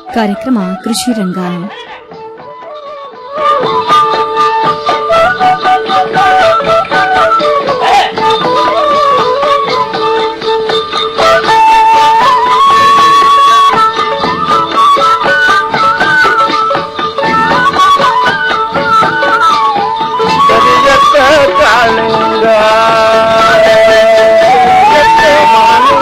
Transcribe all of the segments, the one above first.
ಕಾರ್ಯಕ್ರಮ ಕೃಷಿ ರಂಗ ಕರಿಯತ್ತ ಕಾಳಿಂಗ ಕರಿಯತ್ತ ಮಾಲಿಂಗ.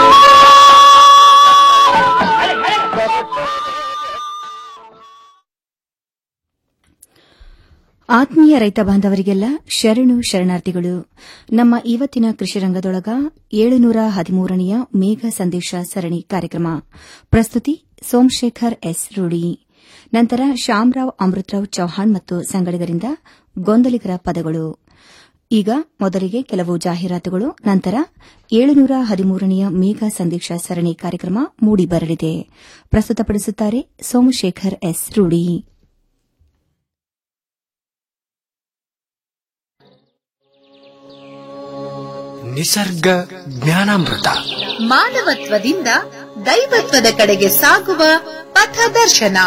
ಆತ್ಮೀಯ ರೈತ ಬಾಂಧವರಿಗೆಲ್ಲ ಶರಣು ಶರಣಾರ್ಥಿಗಳು ನಮ್ಮ ಇವತ್ತಿನ ಕೃಷಿ ರಂಗದೊಳಗ ಏಳುನೂರ ಹದಿಮೂರನೆಯ ಮೇಘ ಸಂದೇಶ ಸರಣಿ ಕಾರ್ಯಕ್ರಮ ಪ್ರಸ್ತುತಿ ಸೋಮಶೇಖರ್ ಎಸ್ ರೂಡಿ ನಂತರ ಶ್ಯಾಮರಾವ್ ಅಮೃತರಾವ್ ಚೌಹಾಣ್ ಮತ್ತು ಸಂಗಡಿಗರಿಂದ ಗೊಂದಲಿಗರ ಪದಗಳು ಈಗ ಮೊದಲಿಗೆ ಕೆಲವು ಜಾಹೀರಾತುಗಳು ನಂತರ ಏಳುನೂರ ಹದಿಮೂರನೆಯ ಮೇಘ ಸಂದೇಶ ಸರಣಿ ಕಾರ್ಯಕ್ರಮ ಮೂಡಿಬರಲಿದೆ ಪ್ರಸ್ತುತಪಡಿಸುತ್ತಾರೆ ಸೋಮಶೇಖರ್ ಎಸ್ ರೂಡಿ ನಿಸರ್ಗ ಜ್ಞಾನಾಮೃತ ಮಾನವತ್ವದಿಂದ ದೈವತ್ವದ ಕಡೆಗೆ ಸಾಗುವ ಪಥದರ್ಶನ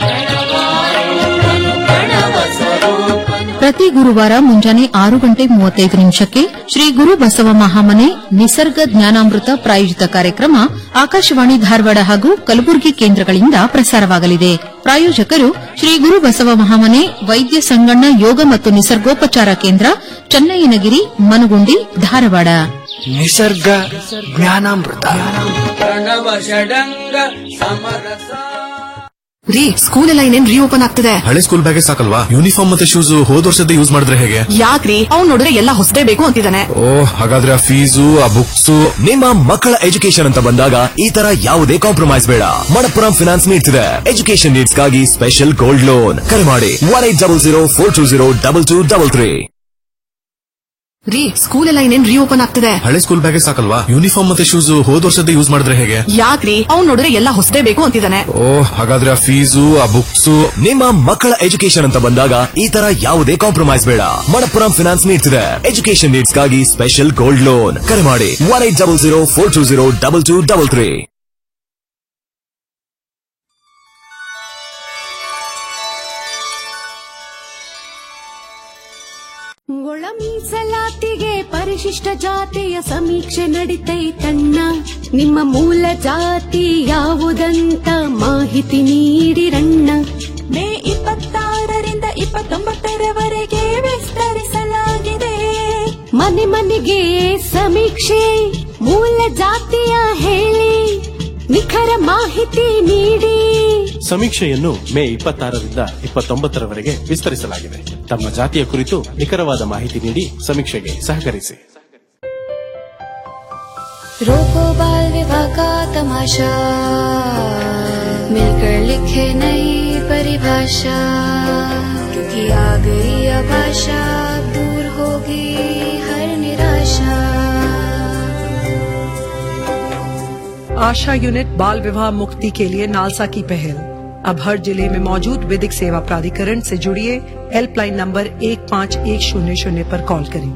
ಪ್ರತಿ ಗುರುವಾರ ಮುಂಜಾನೆ ಆರು ಗಂಟೆ ಮೂವತ್ತೈದು ನಿಮಿಷಕ್ಕೆ ಶ್ರೀ ಗುರು ಬಸವ ಮಹಾಮನೆ ನಿಸರ್ಗ ಜ್ಞಾನಾಮೃತ ಪ್ರಾಯೋಜಿತ ಕಾರ್ಯಕ್ರಮ ಆಕಾಶವಾಣಿ ಧಾರವಾಡ ಹಾಗೂ ಕಲಬುರಗಿ ಕೇಂದ್ರಗಳಿಂದ ಪ್ರಸಾರವಾಗಲಿದೆ ಪ್ರಾಯೋಜಕರು ಶ್ರೀ ಗುರು ಬಸವ ಮಹಾಮನೆ ವೈದ್ಯ ಸಂಗಣ್ಣ ಯೋಗ ಮತ್ತು ನಿಸರ್ಗೋಪಚಾರ ಕೇಂದ್ರ ಚನ್ನಯ್ಯನಗಿರಿ ಮನಗುಂಡಿ ಧಾರವಾಡ ನಿಸರ್ಗ ಜ್ಞಾನಾಮೃತ ರೀ ಸ್ಕೂಲ್ ಎಲ್ಲ ಇನ್ನೇನ್ ರೀಓಪನ್ ಆಗ್ತಿದೆ ಹಳೆ ಸ್ಕೂಲ್ ಬ್ಯಾಗೇ ಸಾಕಲ್ವಾ ಯೂನಿಫಾರ್ಮ್ ಮತ್ತೆ ಶೂಸ್ ಹೋದ ವರ್ಷದ ಯೂಸ್ ಮಾಡಿದ್ರೆ ಹೇಗೆ ಯಾಕ್ರಿ ಅವ್ನ್ ನೋಡಿದ್ರೆ ಎಲ್ಲ ಹೊಸದೇ ಬೇಕು ಅಂತಿದ್ದಾನೆ ಓ ಹಾಗಾದ್ರೆ ಆ ಫೀಸು ಆ ಬುಕ್ಸ್ ನಿಮ್ಮ ಮಕ್ಕಳ ಎಜುಕೇಶನ್ ಅಂತ ಬಂದಾಗ ಈ ತರ ಯಾವುದೇ ಕಾಂಪ್ರಮೈಸ್ ಬೇಡ ಮಣಪ್ಪುರಂ ಫಿನಾನ್ಸ್ ನೀಡ್ತಿದೆ ಎಜುಕೇಶನ್ ನೀಡ್ಸ್ ಗಾಗಿ ಸ್ಪೆಷಲ್ ಗೋಲ್ಡ್ ಲೋನ್ ಕರೆ ಮಾಡಿ one eight double zero four two zero double two double three ರೀ ಸ್ಕೂಲ್ ಎಲ್ಲ ಇನ್ನೇನ್ ರೀಓಪನ್ ಆಗ್ತಿದೆ ಹಳೆ ಸ್ಕೂಲ್ ಬ್ಯಾಗೇ ಸಾಕಲ್ವಾ ಯೂನಿಫಾರ್ಮ್ ಮತ್ತೆ ಶೂಸ್ ಹೋದ ವರ್ಷದ ಯೂಸ್ ಮಾಡಿದ್ರೆ ಹೇಗೆ ಯಾಕ್ರಿ ಅವ್ನ್ ನೋಡಿದ್ರೆ ಎಲ್ಲ ಹೊಸದೇ ಬೇಕು ಅಂತಿದ್ದಾನೆ ಓ ಹಾಗಾದ್ರೆ ಆ ಫೀಸು ಆ ಬುಕ್ಸ್ ನಿಮ್ಮ ಮಕ್ಕಳ ಎಜುಕೇಶನ್ ಅಂತ ಬಂದಾಗ ಈ ತರ ಯಾವುದೇ ಕಾಂಪ್ರಮೈಸ್ ಬೇಡ ಮಣಪ್ಪುರಂ ಫಿನಾನ್ಸ್ ನೀಡ್ತಿದೆ ಎಜುಕೇಶನ್ ನೀಡ್ಸ್ ಗಾಗಿ ಸ್ಪೆಷಲ್ ಗೋಲ್ಡ್ ಲೋನ್ ಕರೆ ಮಾಡಿ one eight double zero four two zero double two double three ಒಳ ಮೀಸಲಾತಿಗೆ ಪರಿಶಿಷ್ಟ ಜಾತಿಯ ಸಮೀಕ್ಷೆ ನಡಿತೈತಣ್ಣ ನಿಮ್ಮ ಮೂಲ ಜಾತಿ ಯಾವುದಂತ ಮಾಹಿತಿ ನೀಡಿರಣ್ಣ ಮೇ ಇಪ್ಪತ್ತಾರರಿಂದ ಇಪ್ಪತ್ತೊಂಬತ್ತರವರೆಗೆ ವಿಸ್ತರಿಸಲಾಗಿದೆ ಮನೆ ಮನೆಗೆ ಸಮೀಕ್ಷೆ ಮೂಲ ಜಾತಿಯ ಹೇಳಿ ನಿಖರ ಮಾಹಿತಿ ನೀಡಿ ಸಮೀಕ್ಷೆಯನ್ನು ಮೇ ಇಪ್ಪತ್ತಾರರಿಂದ ಇಪ್ಪತ್ತೊಂಬತ್ತರವರೆಗೆ ವಿಸ್ತರಿಸಲಾಗಿದೆ ತಮ್ಮ ಜಾತಿಯ ಕುರಿತು ನಿಖರವಾದ ಮಾಹಿತಿ ನೀಡಿ ಸಮೀಕ್ಷೆಗೆ ಸಹಕರಿಸಿ रोको बाल विवाह का तमाशा मिलकर लिखे नई परिभाषा क्योंकि आ गई अब आशा दूर होगी हर निराशा आशा यूनिट बाल विवाह मुक्ति के लिए नालसा की पहल अब हर जिले में मौजूद विधिक सेवा प्राधिकरण से जुड़िए हेल्पलाइन नंबर एक पाँच एक शून्य शून्य पर कॉल करें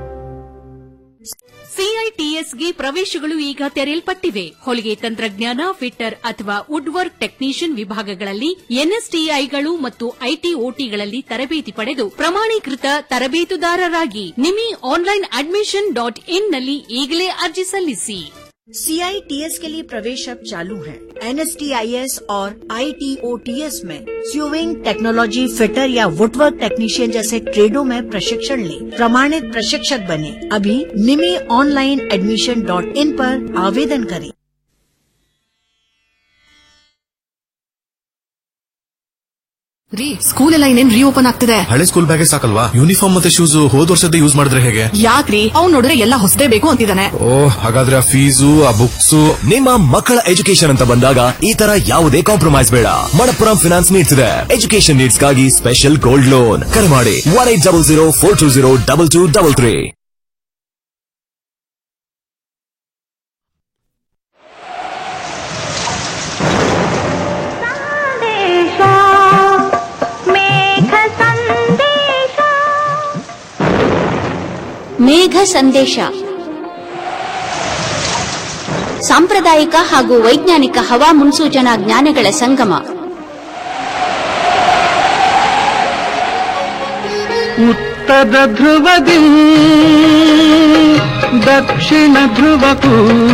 ಸಿಐಟಿಎಸ್ಗೆ ಪ್ರವೇಶಗಳು ಈಗ ತೆರೆಯಲ್ಪಟ್ಟಿವೆ ಹೊಲಿಗೆ ತಂತ್ರಜ್ಞಾನ ಫಿಟ್ಟರ್ ಅಥವಾ ವುಡ್ ವರ್ಕ್ ಟೆಕ್ನಿಷಿಯನ್ ವಿಭಾಗಗಳಲ್ಲಿ ಎನ್ಎಸ್ಟಿಐಗಳು ಮತ್ತು ಐಟಿ ಓಟಿಗಳಲ್ಲಿ ತರಬೇತಿ ಪಡೆದು ಪ್ರಮಾಣೀಕೃತ ತರಬೇತುದಾರರಾಗಿ NIMI online admission dot in ನಲ್ಲಿ ಈಗಲೇ ಅರ್ಜಿ ಸಲ್ಲಿಸಿ सीआईटीएस के लिए प्रवेश अब चालू है एनएसटीआईएस और आईटीओटीएस में स्यूविंग टेक्नोलॉजी फिटर या वुडवर्क टेक्नीशियन जैसे ट्रेडों में प्रशिक्षण लें प्रमाणित प्रशिक्षक बने अभी NIMI online admission dot in पर आवेदन करें ರೀ ಸ್ಕೂಲ್ ಎಲ್ಲ ಇನ್ನೇನ್ ರೀಓಪನ್ ಆಗ್ತಿದೆ ಹಳೆ ಸ್ಕೂಲ್ ಬ್ಯಾಗೇ ಸಾಕಲ್ವಾ ಯೂನಿಫಾರ್ಮ್ ಮತ್ತೆ ಶೂಸ್ ಹೋದ ವರ್ಷದ ಯೂಸ್ ಮಾಡಿದ್ರೆ ಹೇಗೆ ಯಾಕ್ರಿ ಅವ್ನ್ ನೋಡಿದ್ರೆ ಎಲ್ಲ ಹೊಸದೇ ಬೇಕು ಅಂತಿದ್ದಾನೆ ಓ ಹಾಗಾದ್ರೆ ಆ ಫೀಸು ಆ ಬುಕ್ಸ್ ನಿಮ್ಮ ಮಕ್ಕಳ ಎಜುಕೇಶನ್ ಅಂತ ಬಂದಾಗ ಈ ತರ ಯಾವುದೇ ಕಾಂಪ್ರಮೈಸ್ ಬೇಡ ಮಣಪ್ಪುರಂ ಫಿನಾನ್ಸ್ ನೀಡ್ತಿದೆ ಎಜುಕೇಶನ್ ನೀಡ್ಸ್ ಗಾಗಿ ಸ್ಪೆಷಲ್ ಗೋಲ್ಡ್ ಲೋನ್ ಕರೆ ಮಾಡಿ one eight double zero four two zero double two double three Megha Sandesha ಸಾಂಪ್ರದಾಯಿಕ ಹಾಗೂ ವೈಜ್ಞಾನಿಕ ಹವಾ ಮುನ್ಸೂಚನಾ ಜ್ಞಾನಗಳ ಸಂಗಮ ಉತ್ತರ ಧ್ರುವದಿ ದಕ್ಷಿಣ ಧ್ರುವಕ್ಕೂ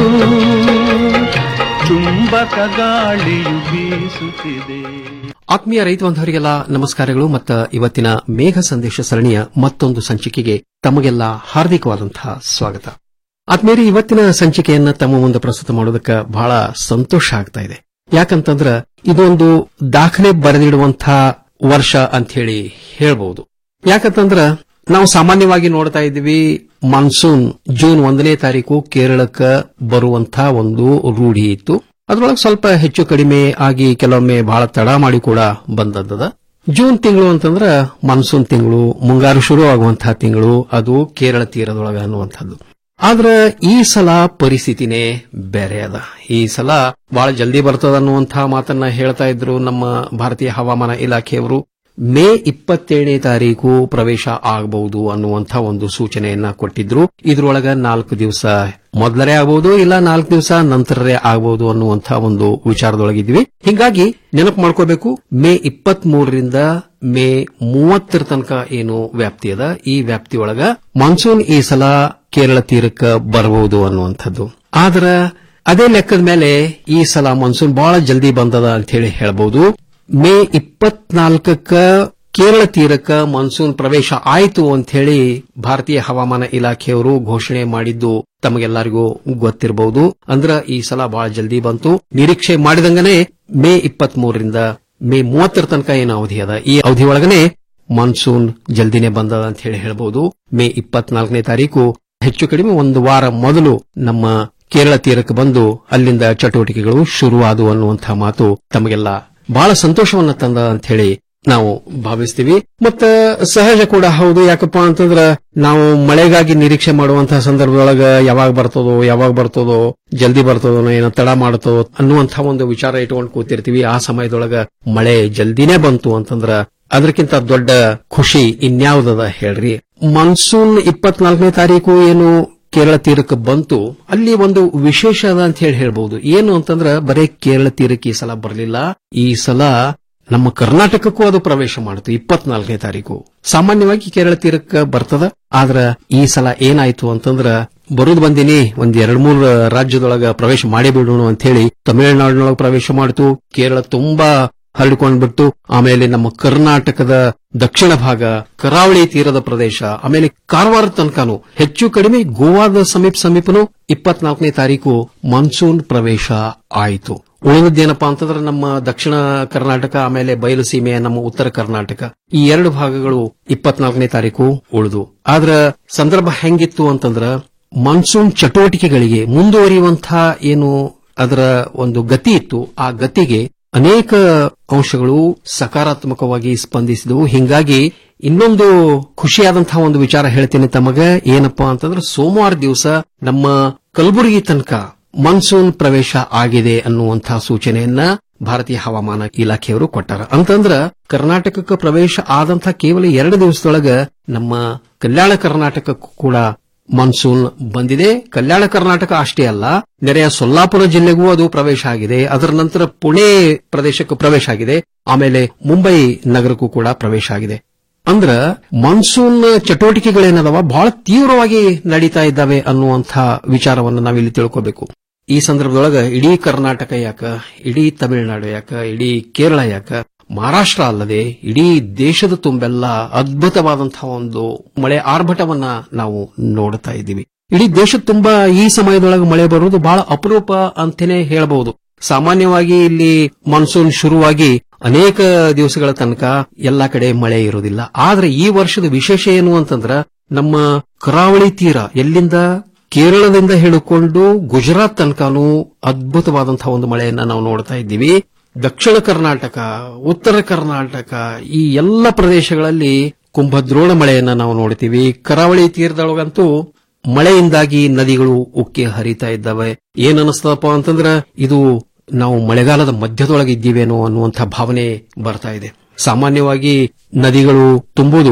ಚುಂಬಕ ಗಾಳಿಯು ಬೀಸುತ್ತಿದೆ ಆತ್ಮೀಯ ರೈತ ಬಾಂಧವರಿಗೆಲ್ಲ ನಮಸ್ಕಾರಗಳು ಮತ್ತು ಇವತ್ತಿನ ಮೇಘ ಸಂದೇಶ ಸರಣಿಯ ಮತ್ತೊಂದು ಸಂಚಿಕೆಗೆ ತಮಗೆಲ್ಲ ಹಾರ್ದಿಕವಾದಂತಹ ಸ್ವಾಗತ ಆತ್ಮೀಯರಿ ಇವತ್ತಿನ ಸಂಚಿಕೆಯನ್ನ ತಮ್ಮ ಮುಂದೆ ಪ್ರಸ್ತುತ ಮಾಡೋದಕ್ಕೆ ಬಹಳ ಸಂತೋಷ ಆಗ್ತಾ ಇದೆ ಯಾಕಂತಂದ್ರ ಇದೊಂದು ದಾಖಲೆ ಬರೆದಿಡುವಂತಹ ವರ್ಷ ಅಂತ ಹೇಳಿ ಹೇಳ್ಬಹುದು ಯಾಕಂತಂದ್ರ ನಾವು ಸಾಮಾನ್ಯವಾಗಿ ನೋಡ್ತಾ ಇದ್ದೀವಿ ಮಾನ್ಸೂನ್ ಜೂನ್ ಒಂದನೇ ತಾರೀಕು ಕೇರಳಕ್ಕ ಬರುವಂತಹ ಒಂದು ರೂಢಿ ಇತ್ತು ಅದ್ರೊಳಗೆ ಸ್ವಲ್ಪ ಹೆಚ್ಚು ಕಡಿಮೆ ಆಗಿ ಕೆಲವೊಮ್ಮೆ ಬಹಳ ತಡ ಮಾಡಿ ಕೂಡ ಬಂದದ್ದದ ಜೂನ್ ತಿಂಗಳು ಅಂತಂದ್ರ ಮಾನ್ಸೂನ್ ತಿಂಗಳು ಮುಂಗಾರು ಶುರು ಆಗುವಂತಹ ತಿಂಗಳು ಅದು ಕೇರಳ ತೀರದೊಳಗ ಅನ್ನುವಂಥದ್ದು ಆದ್ರ ಈ ಸಲ ಪರಿಸ್ಥಿತಿನೇ ಬೇರೆ ಅದ ಈ ಸಲ ಬಹಳ ಜಲ್ದಿ ಬರ್ತದ ಅನ್ನುವಂತಹ ಮಾತನ್ನ ಹೇಳ್ತಾ ಇದ್ರು ನಮ್ಮ ಭಾರತೀಯ ಹವಾಮಾನ ಇಲಾಖೆಯವರು ಮೇ ಇಪ್ಪತ್ತೇಳನೇ ತಾರೀಕು ಪ್ರವೇಶ ಆಗಬಹುದು ಅನ್ನುವಂಥ ಒಂದು ಸೂಚನೆಯನ್ನ ಕೊಟ್ಟಿದ್ರು ಇದ್ರೊಳಗ ನಾಲ್ಕು ದಿವಸ ಮೊದಲರೇ ಆಗಬಹುದು ಇಲ್ಲ ನಾಲ್ಕು ದಿವಸ ನಂತರರೇ ಆಗಬಹುದು ಅನ್ನುವಂಥ ಒಂದು ವಿಚಾರದೊಳಗಿದ್ವಿ ಹಿಂಗಾಗಿ ನೆನಪು ಮಾಡ್ಕೋಬೇಕು ಮೇ ಇಪ್ಪತ್ತ್ ಮೂರರಿಂದ ಮೇ ಮೂವತ್ತರ ತನಕ ಏನು ವ್ಯಾಪ್ತಿ ಅದ ಈ ವ್ಯಾಪ್ತಿಯೊಳಗ ಮಾನ್ಸೂನ್ ಈ ಸಲ ಕೇರಳ ತೀರಕ್ಕೆ ಬರಬಹುದು ಅನ್ನುವಂಥದ್ದು ಆದ್ರ ಅದೇ ಲೆಕ್ಕದ ಮೇಲೆ ಈ ಸಲ ಮಾನ್ಸೂನ್ ಬಹಳ ಜಲ್ದಿ ಬಂದದ ಅಂತ ಹೇಳಿ ಹೇಳಬಹುದು ಮೇ ಇಪ್ಪತ್ನಾಲ್ಕಕ್ಕ ಕೇರಳ ತೀರಕ್ಕ ಮಾನ್ಸೂನ್ ಪ್ರವೇಶ ಆಯಿತು ಅಂತ ಹೇಳಿ ಭಾರತೀಯ ಹವಾಮಾನ ಇಲಾಖೆಯವರು ಘೋಷಣೆ ಮಾಡಿದ್ದು ತಮಗೆಲ್ಲರಿಗೂ ಗೊತ್ತಿರಬಹುದು ಅಂದ್ರ ಈ ಸಲ ಬಹಳ ಜಲ್ದಿ ಬಂತು ನಿರೀಕ್ಷೆ ಮಾಡಿದಂಗನೆ ಮೇ ಇಪ್ಪತ್ತ್ ಮೂರರಿಂದ ಮೇ ಮೂವತ್ತರ ತನಕ ಏನು ಅವಧಿ ಅದ ಈ ಅವಧಿ ಒಳಗನೆ ಮಾನ್ಸೂನ್ ಜಲ್ದಿನೇ ಬಂದದ ಅಂತ ಹೇಳಿ ಹೇಳಬಹುದು ಮೇ ಇಪ್ಪತ್ನಾಲ್ಕನೇ ತಾರೀಕು ಹೆಚ್ಚು ಕಡಿಮೆ ಒಂದು ವಾರ ಮೊದಲು ನಮ್ಮ ಕೇರಳ ತೀರಕ್ಕೆ ಬಂದು ಅಲ್ಲಿಂದ ಚಟುವಟಿಕೆಗಳು ಶುರುವಾದವು ಅನ್ನುವಂತಹ ಮಾತು ತಮಗೆಲ್ಲ ಬಹಳ ಸಂತೋಷವನ್ನ ತಂದ ಅಂತ ಹೇಳಿ ನಾವು ಭಾವಿಸ್ತೀವಿ ಮತ್ತ ಸಹಜ ಕೂಡ ಹೌದು ಯಾಕಪ್ಪ ಅಂತಂದ್ರ ನಾವು ಮಳೆಗಾಗಿ ನಿರೀಕ್ಷೆ ಮಾಡುವಂತಹ ಸಂದರ್ಭದೊಳಗ ಯಾವಾಗ ಬರ್ತದೋ ಯಾವಾಗ ಬರ್ತದೋ ಜಲ್ದಿ ಬರ್ತದೋ ಏನೋ ತಡ ಮಾಡ್ತದೋ ಅನ್ನುವಂತಹ ಒಂದು ವಿಚಾರ ಇಟ್ಕೊಂಡು ಕೂತಿರ್ತೀವಿ ಆ ಸಮಯದೊಳಗ ಮಳೆ ಜಲ್ದಿನೇ ಬಂತು ಅಂತಂದ್ರ ಅದಕ್ಕಿಂತ ದೊಡ್ಡ ಖುಷಿ ಇನ್ಯಾವುದದ ಹೇಳ್ರಿ ಮಾನ್ಸೂನ್ ಇಪ್ಪತ್ನಾಲ್ಕನೇ ತಾರೀಕು ಏನು ಕೇರಳ ತೀರಕ್ಕೆ ಬಂತು ಅಲ್ಲಿ ಒಂದು ವಿಶೇಷ ಅದ ಅಂತ ಹೇಳಿ ಹೇಳ್ಬಹುದು ಏನು ಅಂತಂದ್ರ ಬರೇ ಕೇರಳ ತೀರಕ್ಕೆ ಈ ಸಲ ಬರಲಿಲ್ಲ ಈ ಸಲ ನಮ್ಮ ಕರ್ನಾಟಕಕ್ಕೂ ಅದು ಪ್ರವೇಶ ಮಾಡಿತು ಇಪ್ಪತ್ನಾಲ್ಕನೇ ತಾರೀಕು ಸಾಮಾನ್ಯವಾಗಿ ಕೇರಳ ತೀರಕ್ಕೆ ಬರ್ತದ ಆದ್ರ ಈ ಸಲ ಏನಾಯ್ತು ಅಂತಂದ್ರ ಬರುದ್ ಬಂದಿನಿ ಒಂದ್ ಎರಡ್ ಮೂರ್ ರಾಜ್ಯದೊಳಗ ಪ್ರವೇಶ ಮಾಡೇ ಬಿಡೋಣ ಅಂತ ಹೇಳಿ ತಮಿಳುನಾಡಿನೊಳಗೆ ಪ್ರವೇಶ ಮಾಡಿತು ಕೇರಳ ತುಂಬಾ ಹರಡಿಕೊಂಡ್ಬಿಟ್ಟು ಆಮೇಲೆ ನಮ್ಮ ಕರ್ನಾಟಕದ ದಕ್ಷಿಣ ಭಾಗ ಕರಾವಳಿ ತೀರದ ಪ್ರದೇಶ ಆಮೇಲೆ ಕಾರವಾರ ತನಕನು ಹೆಚ್ಚು ಕಡಿಮೆ ಗೋವಾದ ಸಮೀಪ ಸಮೀಪನು ಇಪ್ಪತ್ನಾಲ್ಕನೇ ತಾರೀಕು ಮಾನ್ಸೂನ್ ಪ್ರವೇಶ ಆಯಿತು ಉಳಿದದ್ದೇನಪ್ಪಾ ಅಂತಂದ್ರೆ ನಮ್ಮ ದಕ್ಷಿಣ ಕರ್ನಾಟಕ ಆಮೇಲೆ ಬಯಲು ಸೀಮೆಯ ನಮ್ಮ ಉತ್ತರ ಕರ್ನಾಟಕ ಈ ಎರಡು ಭಾಗಗಳು ಇಪ್ಪತ್ನಾಲ್ಕನೇ ತಾರೀಕು ಉಳಿದು ಆದ್ರ ಸಂದರ್ಭ ಹೆಂಗಿತ್ತು ಅಂತಂದ್ರ ಮಾನ್ಸೂನ್ ಚಟುವಟಿಕೆಗಳಿಗೆ ಮುಂದುವರಿಯುವಂತಹ ಏನು ಅದರ ಒಂದು ಗತಿ ಇತ್ತು ಆ ಗತಿಗೆ ಅನೇಕ ಅಂಶಗಳು ಸಕಾರಾತ್ಮಕವಾಗಿ ಸ್ಪಂದಿಸಿದವು ಹಿಂಗಾಗಿ ಇನ್ನೊಂದು ಖುಷಿಯಾದಂತಹ ಒಂದು ವಿಚಾರ ಹೇಳ್ತೀನಿ ತಮಗ ಏನಪ್ಪಾ ಅಂತಂದ್ರೆ ಸೋಮವಾರ ದಿವಸ ನಮ್ಮ ಕಲಬುರಗಿ ತನಕ ಮಾನ್ಸೂನ್ ಪ್ರವೇಶ ಆಗಿದೆ ಅನ್ನುವಂತಹ ಸೂಚನೆಯನ್ನ ಭಾರತೀಯ ಹವಾಮಾನ ಇಲಾಖೆಯವರು ಕೊಟ್ಟಾರ ಅಂತಂದ್ರ ಕರ್ನಾಟಕಕ್ಕೆ ಪ್ರವೇಶ ಆದಂತಹ ಕೇವಲ ಎರಡು ದಿವಸದೊಳಗ ನಮ್ಮ ಕಲ್ಯಾಣ ಕರ್ನಾಟಕಕ್ಕೂ ಕೂಡ ಮಾನ್ಸೂನ್ ಬಂದಿದೆ ಕಲ್ಯಾಣ ಕರ್ನಾಟಕ ಅಷ್ಟೇ ಅಲ್ಲ ನೆರೆಯ ಸೊಲ್ಲಾಪುರ ಜಿಲ್ಲೆಗೂ ಅದು ಪ್ರವೇಶ ಆಗಿದೆ ಅದರ ನಂತರ ಪುಣೆ ಪ್ರದೇಶಕ್ಕೂ ಪ್ರವೇಶ ಆಗಿದೆ ಆಮೇಲೆ ಮುಂಬೈ ನಗರಕ್ಕೂ ಕೂಡ ಪ್ರವೇಶ ಆಗಿದೆ ಅಂದ್ರ ಮಾನ್ಸೂನ್ ಚಟುವಟಿಕೆಗಳೇನದವ ಬಹಳ ತೀವ್ರವಾಗಿ ನಡೀತಾ ಇದ್ದಾವೆ ಅನ್ನುವಂಥ ವಿಚಾರವನ್ನು ನಾವಿಲ್ಲಿ ತಿಳ್ಕೋಬೇಕು ಈ ಸಂದರ್ಭದೊಳಗ ಇಡೀ ಕರ್ನಾಟಕ ಯಾಕ ಇಡೀ ತಮಿಳುನಾಡು ಯಾಕ ಇಡೀ ಕೇರಳ ಯಾಕ ಮಹಾರಾಷ್ಟ್ರ ಅಲ್ಲದೆ ಇಡೀ ದೇಶದ ತುಂಬೆಲ್ಲ ಅದ್ಭುತವಾದಂತಹ ಒಂದು ಮಳೆ ಆರ್ಭಟವನ್ನ ನಾವು ನೋಡ್ತಾ ಇದ್ದೀವಿ ಇಡೀ ದೇಶದ ತುಂಬಾ ಈ ಸಮಯದೊಳಗೆ ಮಳೆ ಬರುವುದು ಬಹಳ ಅಪರೂಪ ಅಂತಾನೆ ಹೇಳಬಹುದು ಸಾಮಾನ್ಯವಾಗಿ ಇಲ್ಲಿ ಮಾನ್ಸೂನ್ ಶುರುವಾಗಿ ಅನೇಕ ದಿವಸಗಳ ತನಕ ಎಲ್ಲಾ ಕಡೆ ಮಳೆ ಇರುವುದಿಲ್ಲ ಆದ್ರೆ ಈ ವರ್ಷದ ವಿಶೇಷ ಏನು ಅಂತಂದ್ರ ನಮ್ಮ ಕರಾವಳಿ ತೀರ ಎಲ್ಲಿಂದ ಕೇರಳದಿಂದ ಹಿಡಿಕೊಂಡು ಗುಜರಾತ್ ತನಕನೂ ಅದ್ಭುತವಾದಂತಹ ಒಂದು ಮಳೆಯನ್ನ ನಾವು ನೋಡ್ತಾ ಇದ್ದೀವಿ ದಕ್ಷಿಣ ಕರ್ನಾಟಕ ಉತ್ತರ ಕರ್ನಾಟಕ ಈ ಎಲ್ಲ ಪ್ರದೇಶಗಳಲ್ಲಿ ಕುಂಭದ್ರೋಣ ಮಳೆಯನ್ನ ನಾವು ನೋಡ್ತೀವಿ ಕರಾವಳಿ ತೀರದೊಳಗಂತೂ ಮಳೆಯಿಂದಾಗಿ ನದಿಗಳು ಉಕ್ಕಿ ಹರಿತಾ ಇದ್ದಾವೆ ಏನ್ ಅನಿಸ್ತದಪ್ಪ ಅಂತಂದ್ರ ಇದು ನಾವು ಮಳೆಗಾಲದ ಮಧ್ಯದೊಳಗೆ ಇದ್ದೀವೇನೋ ಅನ್ನುವಂಥ ಭಾವನೆ ಬರ್ತಾ ಇದೆ ಸಾಮಾನ್ಯವಾಗಿ ನದಿಗಳು ತುಂಬುವುದು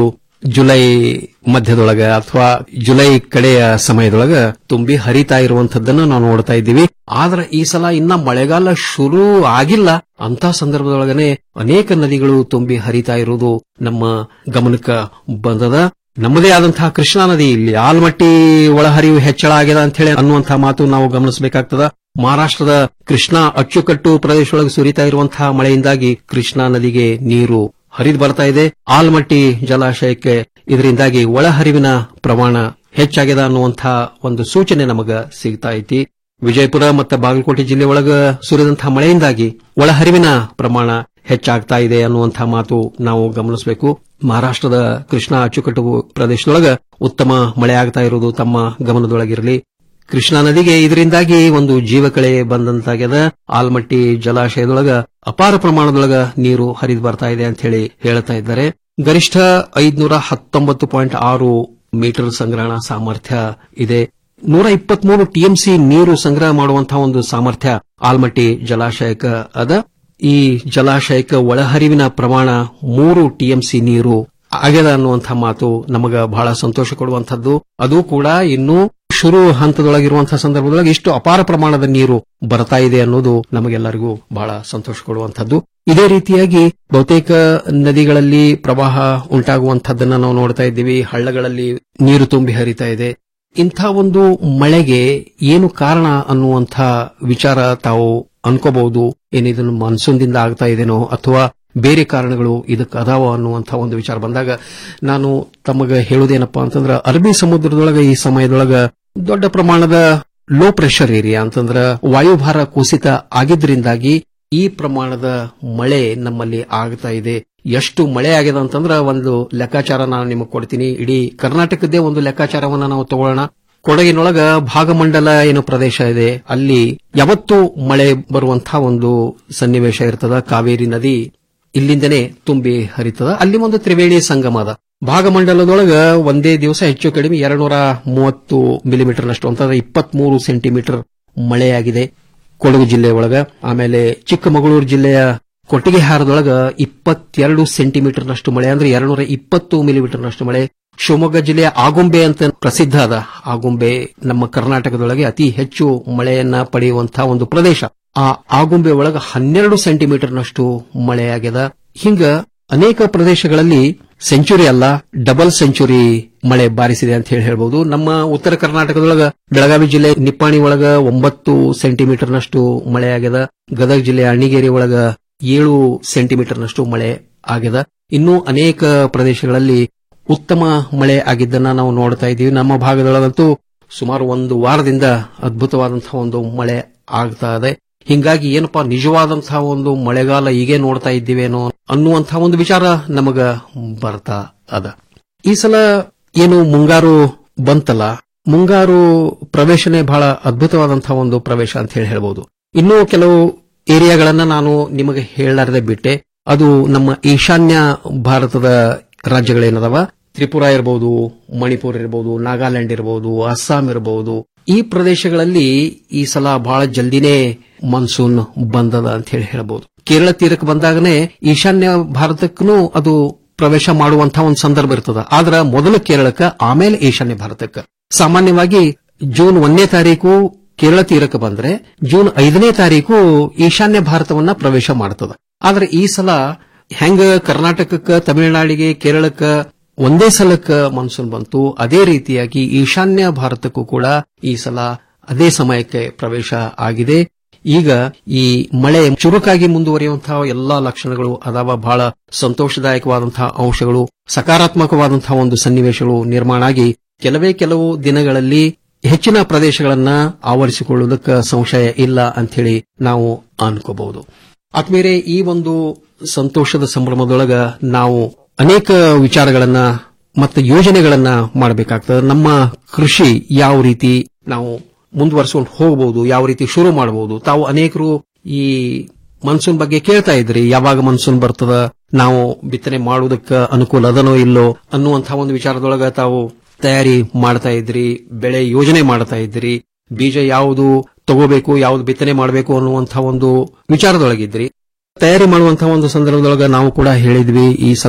ಜುಲೈ ಮಧ್ಯದೊಳಗ ಅಥವಾ ಜುಲೈ ಕಡೆಯ ಸಮಯದೊಳಗ ತುಂಬಿ ಹರಿತಾ ಇರುವಂತದ್ದನ್ನ ನಾವು ನೋಡ್ತಾ ಇದ್ದೀವಿ ಆದ್ರೆ ಈ ಸಲ ಇನ್ನ ಮಳೆಗಾಲ ಶುರು ಆಗಿಲ್ಲ ಅಂತ ಸಂದರ್ಭದೊಳಗನೆ ಅನೇಕ ನದಿಗಳು ತುಂಬಿ ಹರಿತಾ ಇರುವುದು ನಮ್ಮ ಗಮನಕ್ಕೆ ಬಂದದ ನಮ್ಮದೇ ಆದಂತಹ ಕೃಷ್ಣಾ ನದಿ ಇಲ್ಲಿ ಆಲ್ಮಟ್ಟಿ ಒಳಹರಿವು ಹೆಚ್ಚಳ ಆಗಿದೆ ಅಂತ ಹೇಳಿ ಅನ್ನುವಂತಹ ಮಾತು ನಾವು ಗಮನಿಸಬೇಕಾಗ್ತದ ಮಹಾರಾಷ್ಟ್ರದ ಕೃಷ್ಣಾ ಅಚ್ಚುಕಟ್ಟು ಪ್ರದೇಶದೊಳಗೆ ಸುರಿತಾ ಇರುವಂತಹ ಮಳೆಯಿಂದಾಗಿ ಕೃಷ್ಣಾ ನದಿಗೆ ನೀರು ಹರಿದು ಬರ್ತಾ ಇದೆ ಆಲ್ಮಟ್ಟಿ ಜಲಾಶಯಕ್ಕೆ ಇದರಿಂದಾಗಿ ಒಳಹರಿವಿನ ಪ್ರಮಾಣ ಹೆಚ್ಚಾಗಿದೆ ಅನ್ನುವಂತಹ ಒಂದು ಸೂಚನೆ ನಮಗ ಸಿಗ್ತಾ ಐತಿ ವಿಜಯಪುರ ಮತ್ತು ಬಾಗಲಕೋಟೆ ಜಿಲ್ಲೆ ಒಳಗ ಸುರಿದಂತಹ ಮಳೆಯಿಂದಾಗಿ ಒಳಹರಿವಿನ ಪ್ರಮಾಣ ಹೆಚ್ಚಾಗ್ತಾ ಇದೆ ಅನ್ನುವಂತಹ ಮಾತು ನಾವು ಗಮನಿಸಬೇಕು ಮಹಾರಾಷ್ಟ್ರದ ಕೃಷ್ಣಾ ಅಚ್ಚುಕಟ್ಟು ಪ್ರದೇಶದೊಳಗ ಉತ್ತಮ ಮಳೆ ಆಗ್ತಾ ಇರುವುದು ತಮ್ಮ ಗಮನದೊಳಗಿರಲಿ ಕೃಷ್ಣಾ ನದಿಗೆ ಇದರಿಂದಾಗಿ ಒಂದು ಜೀವಕಳೆ ಬಂದಂತಾಗ್ಯದ ಆಲ್ಮಟ್ಟಿ ಜಲಾಶಯದೊಳಗ ಅಪಾರ ಪ್ರಮಾಣದೊಳಗ ನೀರು ಹರಿದು ಬರ್ತಾ ಇದೆ ಅಂತ ಹೇಳಿ ಹೇಳ್ತಾ ಇದ್ದಾರೆ ಗರಿಷ್ಠ ಐದ್ನೂರ ಹತ್ತೊಂಬತ್ತು ಪಾಯಿಂಟ್ ಆರು ಮೀಟರ್ ಸಂಗ್ರಹಣಾ ಸಾಮರ್ಥ್ಯ ಇದೆ ನೂರ ಇಪ್ಪತ್ಮೂರು ಟಿಎಂಸಿ ನೀರು ಸಂಗ್ರಹ ಮಾಡುವಂತಹ ಒಂದು ಸಾಮರ್ಥ್ಯ ಆಲ್ಮಟ್ಟಿ ಜಲಾಶಯಕ್ಕೆ ಅದ ಈ ಜಲಾಶಯಕ್ಕೆ ಒಳಹರಿವಿನ ಪ್ರಮಾಣ ಮೂರು ಟಿಎಂಸಿ ನೀರು ಆಗ್ಯದ ಅನ್ನುವಂತಹ ಮಾತು ನಮಗ ಬಹಳ ಸಂತೋಷ ಕೊಡುವಂತದ್ದು ಅದು ಕೂಡ ಇನ್ನೂ ಶುರು ಹಂತದೊಳಗಿರುವಂತಹ ಸಂದರ್ಭದೊಳಗೆ ಇಷ್ಟು ಅಪಾರ ಪ್ರಮಾಣದ ನೀರು ಬರ್ತಾ ಇದೆ ಅನ್ನೋದು ನಮಗೆಲ್ಲರಿಗೂ ಬಹಳ ಸಂತೋಷ ಕೊಡುವಂತದ್ದು ಇದೇ ರೀತಿಯಾಗಿ ಬಹುತೇಕ ನದಿಗಳಲ್ಲಿ ಪ್ರವಾಹ ಉಂಟಾಗುವಂತಹದ್ದನ್ನ ನಾವು ನೋಡ್ತಾ ಇದ್ದೀವಿ ಹಳ್ಳಗಳಲ್ಲಿ ನೀರು ತುಂಬಿ ಹರಿತಾ ಇದೆ ಇಂಥ ಒಂದು ಮಳೆಗೆ ಏನು ಕಾರಣ ಅನ್ನುವಂಥ ವಿಚಾರ ತಾವು ಅನ್ಕೋಬಹುದು ಏನಿದನ್ನು ಮಾನ್ಸೂನ್ದಿಂದ ಆಗ್ತಾ ಇದೆನೋ ಅಥವಾ ಬೇರೆ ಕಾರಣಗಳು ಇದಕ್ಕೆ ಅದಾವ ಅನ್ನುವಂಥ ಒಂದು ವಿಚಾರ ಬಂದಾಗ ನಾನು ತಮಗ ಹೇಳುವುದೇನಪ್ಪಾ ಅಂತಂದ್ರ ಅರಬ್ಬಿ ಸಮುದ್ರದೊಳಗ ಈ ಸಮಯದೊಳಗ ದೊಡ್ಡ ಪ್ರಮಾಣದ ಲೋ ಪ್ರೆಷರ್ ಏರಿಯಾ ಅಂತಂದ್ರ ವಾಯುಭಾರ ಕುಸಿತ ಆಗಿದ್ರಿಂದಾಗಿ ಈ ಪ್ರಮಾಣದ ಮಳೆ ನಮ್ಮಲ್ಲಿ ಆಗ್ತಾ ಇದೆ ಎಷ್ಟು ಮಳೆ ಆಗಿದೆ ಅಂತಂದ್ರ ಒಂದು ಲೆಕ್ಕಾಚಾರ ನಾನು ನಿಮಗೆ ಕೊಡ್ತೀನಿ ಇಡೀ ಕರ್ನಾಟಕದ್ದೇ ಒಂದು ಲೆಕ್ಕಾಚಾರವನ್ನ ನಾವು ತಗೊಳ್ಳೋಣ ಕೊಡಗಿನೊಳಗ ಭಾಗಮಂಡಲ ಏನು ಪ್ರದೇಶ ಇದೆ ಅಲ್ಲಿ ಯಾವತ್ತೂ ಮಳೆ ಬರುವಂತಹ ಒಂದು ಸನ್ನಿವೇಶ ಇರ್ತದ ಕಾವೇರಿ ನದಿ ಇಲ್ಲಿಂದನೇ ತುಂಬಿ ಹರಿತದ ಅಲ್ಲಿ ಒಂದು ತ್ರಿವೇಣಿ ಸಂಗಮ ಅದ ಭಾಗಮಂಡಲದೊಳಗ ಒಂದೇ ದಿವಸ ಹೆಚ್ಚು ಕಡಿಮೆ ಎರಡ್ನೂರ ಮೂವತ್ತು ಮಿಲಿಮೀಟರ್ನಷ್ಟು ಅಂತಂದ್ರೆ ಇಪ್ಪತ್ಮೂರು ಸೆಂಟಿಮೀಟರ್ ಮಳೆಯಾಗಿದೆ ಕೊಡಗು ಜಿಲ್ಲೆ ಒಳಗ ಆಮೇಲೆ ಚಿಕ್ಕಮಗಳೂರು ಜಿಲ್ಲೆಯ ಕೊಟ್ಟಿಗೆಹಾರದೊಳಗ ಇಪ್ಪತ್ತೆರಡು ಸೆಂಟಿಮೀಟರ್ನಷ್ಟು ಮಳೆ ಅಂದ್ರೆ ಎರಡ್ನೂರ ಇಪ್ಪತ್ತು ಮಿಲಿಮೀಟರ್ನಷ್ಟು ಮಳೆ ಶಿವಮೊಗ್ಗ ಜಿಲ್ಲೆಯ ಆಗುಂಬೆ ಅಂತ ಪ್ರಸಿದ್ಧ ಅದ ಆಗುಂಬೆ ನಮ್ಮ ಕರ್ನಾಟಕದೊಳಗೆ ಅತಿ ಹೆಚ್ಚು ಮಳೆಯನ್ನ ಪಡೆಯುವಂತಹ ಒಂದು ಪ್ರದೇಶ ಆ ಆಗುಂಬೆ ಒಳಗ ಹನ್ನೆರಡು ಸೆಂಟಿಮೀಟರ್ನಷ್ಟು ಮಳೆಯಾಗ್ಯದ ಹಿಂಗ ಅನೇಕ ಪ್ರದೇಶಗಳಲ್ಲಿ ಸೆಂಚುರಿ ಅಲ್ಲ ಡಬಲ್ ಸೆಂಚುರಿ ಮಳೆ ಬಾರಿಸಿದೆ ಅಂತ ಹೇಳಿ ಹೇಳ್ಬಹುದು ನಮ್ಮ ಉತ್ತರ ಕರ್ನಾಟಕದೊಳಗ ಬೆಳಗಾವಿ ಜಿಲ್ಲೆ ನಿಪ್ಪಾಣಿ ಒಳಗ ಒಂಬತ್ತು ಸೆಂಟಿಮೀಟರ್ನಷ್ಟು ಮಳೆ ಆಗ್ಯದ ಗದಗ ಜಿಲ್ಲೆ ಅಣ್ಣಿಗೇರಿ ಒಳಗ ಏಳು ಸೆಂಟಿಮೀಟರ್ನಷ್ಟು ಮಳೆ ಆಗ್ಯದ ಇನ್ನು ಅನೇಕ ಪ್ರದೇಶಗಳಲ್ಲಿ ಉತ್ತಮ ಮಳೆ ಆಗಿದ್ದನ್ನ ನಾವು ನೋಡ್ತಾ ಇದ್ದೀವಿ ನಮ್ಮ ಭಾಗದೊಳಗಂತೂ ಸುಮಾರು ಒಂದು ವಾರದಿಂದ ಅದ್ಭುತವಾದಂತಹ ಒಂದು ಮಳೆ ಆಗ್ತಾ ಇದೆ ಹಿಂಗಾಗಿ ಏನಪ್ಪಾ ನಿಜವಾದಂತಹ ಒಂದು ಮಳೆಗಾಲ ಹೀಗೆ ನೋಡ್ತಾ ಇದ್ದೀವೇನೋ ಅನ್ನುವಂತಹ ಒಂದು ವಿಚಾರ ನಮಗ ಬರ್ತಾ ಅದ ಈ ಸಲ ಏನು ಮುಂಗಾರು ಬಂತಲ್ಲ ಮುಂಗಾರು ಪ್ರವೇಶನೇ ಬಹಳ ಅದ್ಭುತವಾದಂತಹ ಒಂದು ಪ್ರವೇಶ ಅಂತ ಹೇಳಿ ಹೇಳ್ಬಹುದು ಇನ್ನೂ ಕೆಲವು ಏರಿಯಾಗಳನ್ನ ನಾನು ನಿಮಗೆ ಹೇಳಲಾರದೆ ಬಿಟ್ಟೆ ಅದು ನಮ್ಮ ಈಶಾನ್ಯ ಭಾರತದ ರಾಜ್ಯಗಳೇನದವ ತ್ರಿಪುರಾ ಇರಬಹುದು ಮಣಿಪುರ ಇರಬಹುದು ನಾಗಾಲ್ಯಾಂಡ್ ಇರಬಹುದು ಅಸ್ಸಾಂ ಇರಬಹುದು ಈ ಪ್ರದೇಶಗಳಲ್ಲಿ ಈ ಸಲ ಬಹಳ ಜಲ್ದಿನೇ ಮಾನ್ಸೂನ್ ಬಂದದ ಅಂತ ಹೇಳಿ ಹೇಳಬಹುದು ಕೇರಳ ತೀರಕ್ಕೆ ಬಂದಾಗನೇ ಈಶಾನ್ಯ ಭಾರತಕ್ಕೂ ಅದು ಪ್ರವೇಶ ಮಾಡುವಂತಹ ಒಂದು ಸಂದರ್ಭ ಇರ್ತದ ಆದ್ರ ಮೊದಲು ಕೇರಳಕ್ಕೆ ಆಮೇಲೆ ಈಶಾನ್ಯ ಭಾರತಕ್ಕೆ ಸಾಮಾನ್ಯವಾಗಿ ಜೂನ್ ಒಂದನೇ ತಾರೀಕು ಕೇರಳ ತೀರಕ್ಕೆ ಬಂದ್ರೆ ಜೂನ್ ಐದನೇ ತಾರೀಕು ಈಶಾನ್ಯ ಭಾರತವನ್ನ ಪ್ರವೇಶ ಮಾಡ್ತದ ಆದ್ರೆ ಈ ಸಲ ಹೆಂಗ ಕರ್ನಾಟಕಕ್ಕ ತಮಿಳುನಾಡಿಗೆ ಕೇರಳಕ್ಕ ಒಂದೇ ಸಲಕ್ಕ ಮಾನ್ಸೂನ್ ಬಂತು ಅದೇ ರೀತಿಯಾಗಿ ಈಶಾನ್ಯ ಭಾರತಕ್ಕೂ ಕೂಡ ಈ ಸಲ ಅದೇ ಸಮಯಕ್ಕೆ ಪ್ರವೇಶ ಆಗಿದೆ ಈಗ ಈ ಮಳೆ ಚುರುಕಾಗಿ ಮುಂದುವರಿಯುವಂತಹ ಎಲ್ಲಾ ಲಕ್ಷಣಗಳು ಅದಾವ ಬಹಳ ಸಂತೋಷದಾಯಕವಾದಂತಹ ಅಂಶಗಳು ಸಕಾರಾತ್ಮಕವಾದಂತಹ ಒಂದು ಸನ್ನಿವೇಶಗಳು ನಿರ್ಮಾಣ ಆಗಿ ಕೆಲವೇ ಕೆಲವು ದಿನಗಳಲ್ಲಿ ಹೆಚ್ಚಿನ ಪ್ರದೇಶಗಳನ್ನ ಆವರಿಸಿಕೊಳ್ಳುವುದಕ್ಕೆ ಸಂಶಯ ಇಲ್ಲ ಅಂಥೇಳಿ ನಾವು ಅನ್ಕೋಬಹುದು ಆದ್ಮೇಲೆ ಈ ಒಂದು ಸಂತೋಷದ ಸಂಭ್ರಮದೊಳಗ ನಾವು ಅನೇಕ ವಿಚಾರಗಳನ್ನ ಮತ್ತು ಯೋಜನೆಗಳನ್ನ ಮಾಡಬೇಕಾಗ್ತದೆ ನಮ್ಮ ಕೃಷಿ ಯಾವ ರೀತಿ ನಾವು ಮುಂದುವರಿಸಿಕೊಂಡು ಹೋಗಬಹುದು ಯಾವ ರೀತಿ ಶುರು ಮಾಡಬಹುದು ತಾವು ಅನೇಕರು ಈ ಮನ್ಸೂನ್ ಬಗ್ಗೆ ಕೇಳ್ತಾ ಇದ್ರಿ ಯಾವಾಗ ಮನ್ಸೂನ್ ಬರ್ತದ ನಾವು ಬಿತ್ತನೆ ಮಾಡುವುದಕ್ಕೆ ಅನುಕೂಲ ಅದನೋ ಇಲ್ಲೋ ಅನ್ನುವಂತಹ ಒಂದು ವಿಚಾರದೊಳಗ ತಾವು ತಯಾರಿ ಮಾಡ್ತಾ ಇದ್ರಿ ಬೆಳೆ ಯೋಜನೆ ಮಾಡ್ತಾ ಇದ್ರಿ ಬೀಜ ಯಾವುದು ತಗೋಬೇಕು ಯಾವುದು ಬಿತ್ತನೆ ಮಾಡಬೇಕು ಅನ್ನುವಂತಹ ಒಂದು ವಿಚಾರದೊಳಗಿದ್ರಿ ತಯಾರಿ ಮಾಡುವಂತಹ ಒಂದು ಸಂದರ್ಭದೊಳಗ ನಾವು ಕೂಡ ಹೇಳಿದ್ವಿ ಈ ಸಲ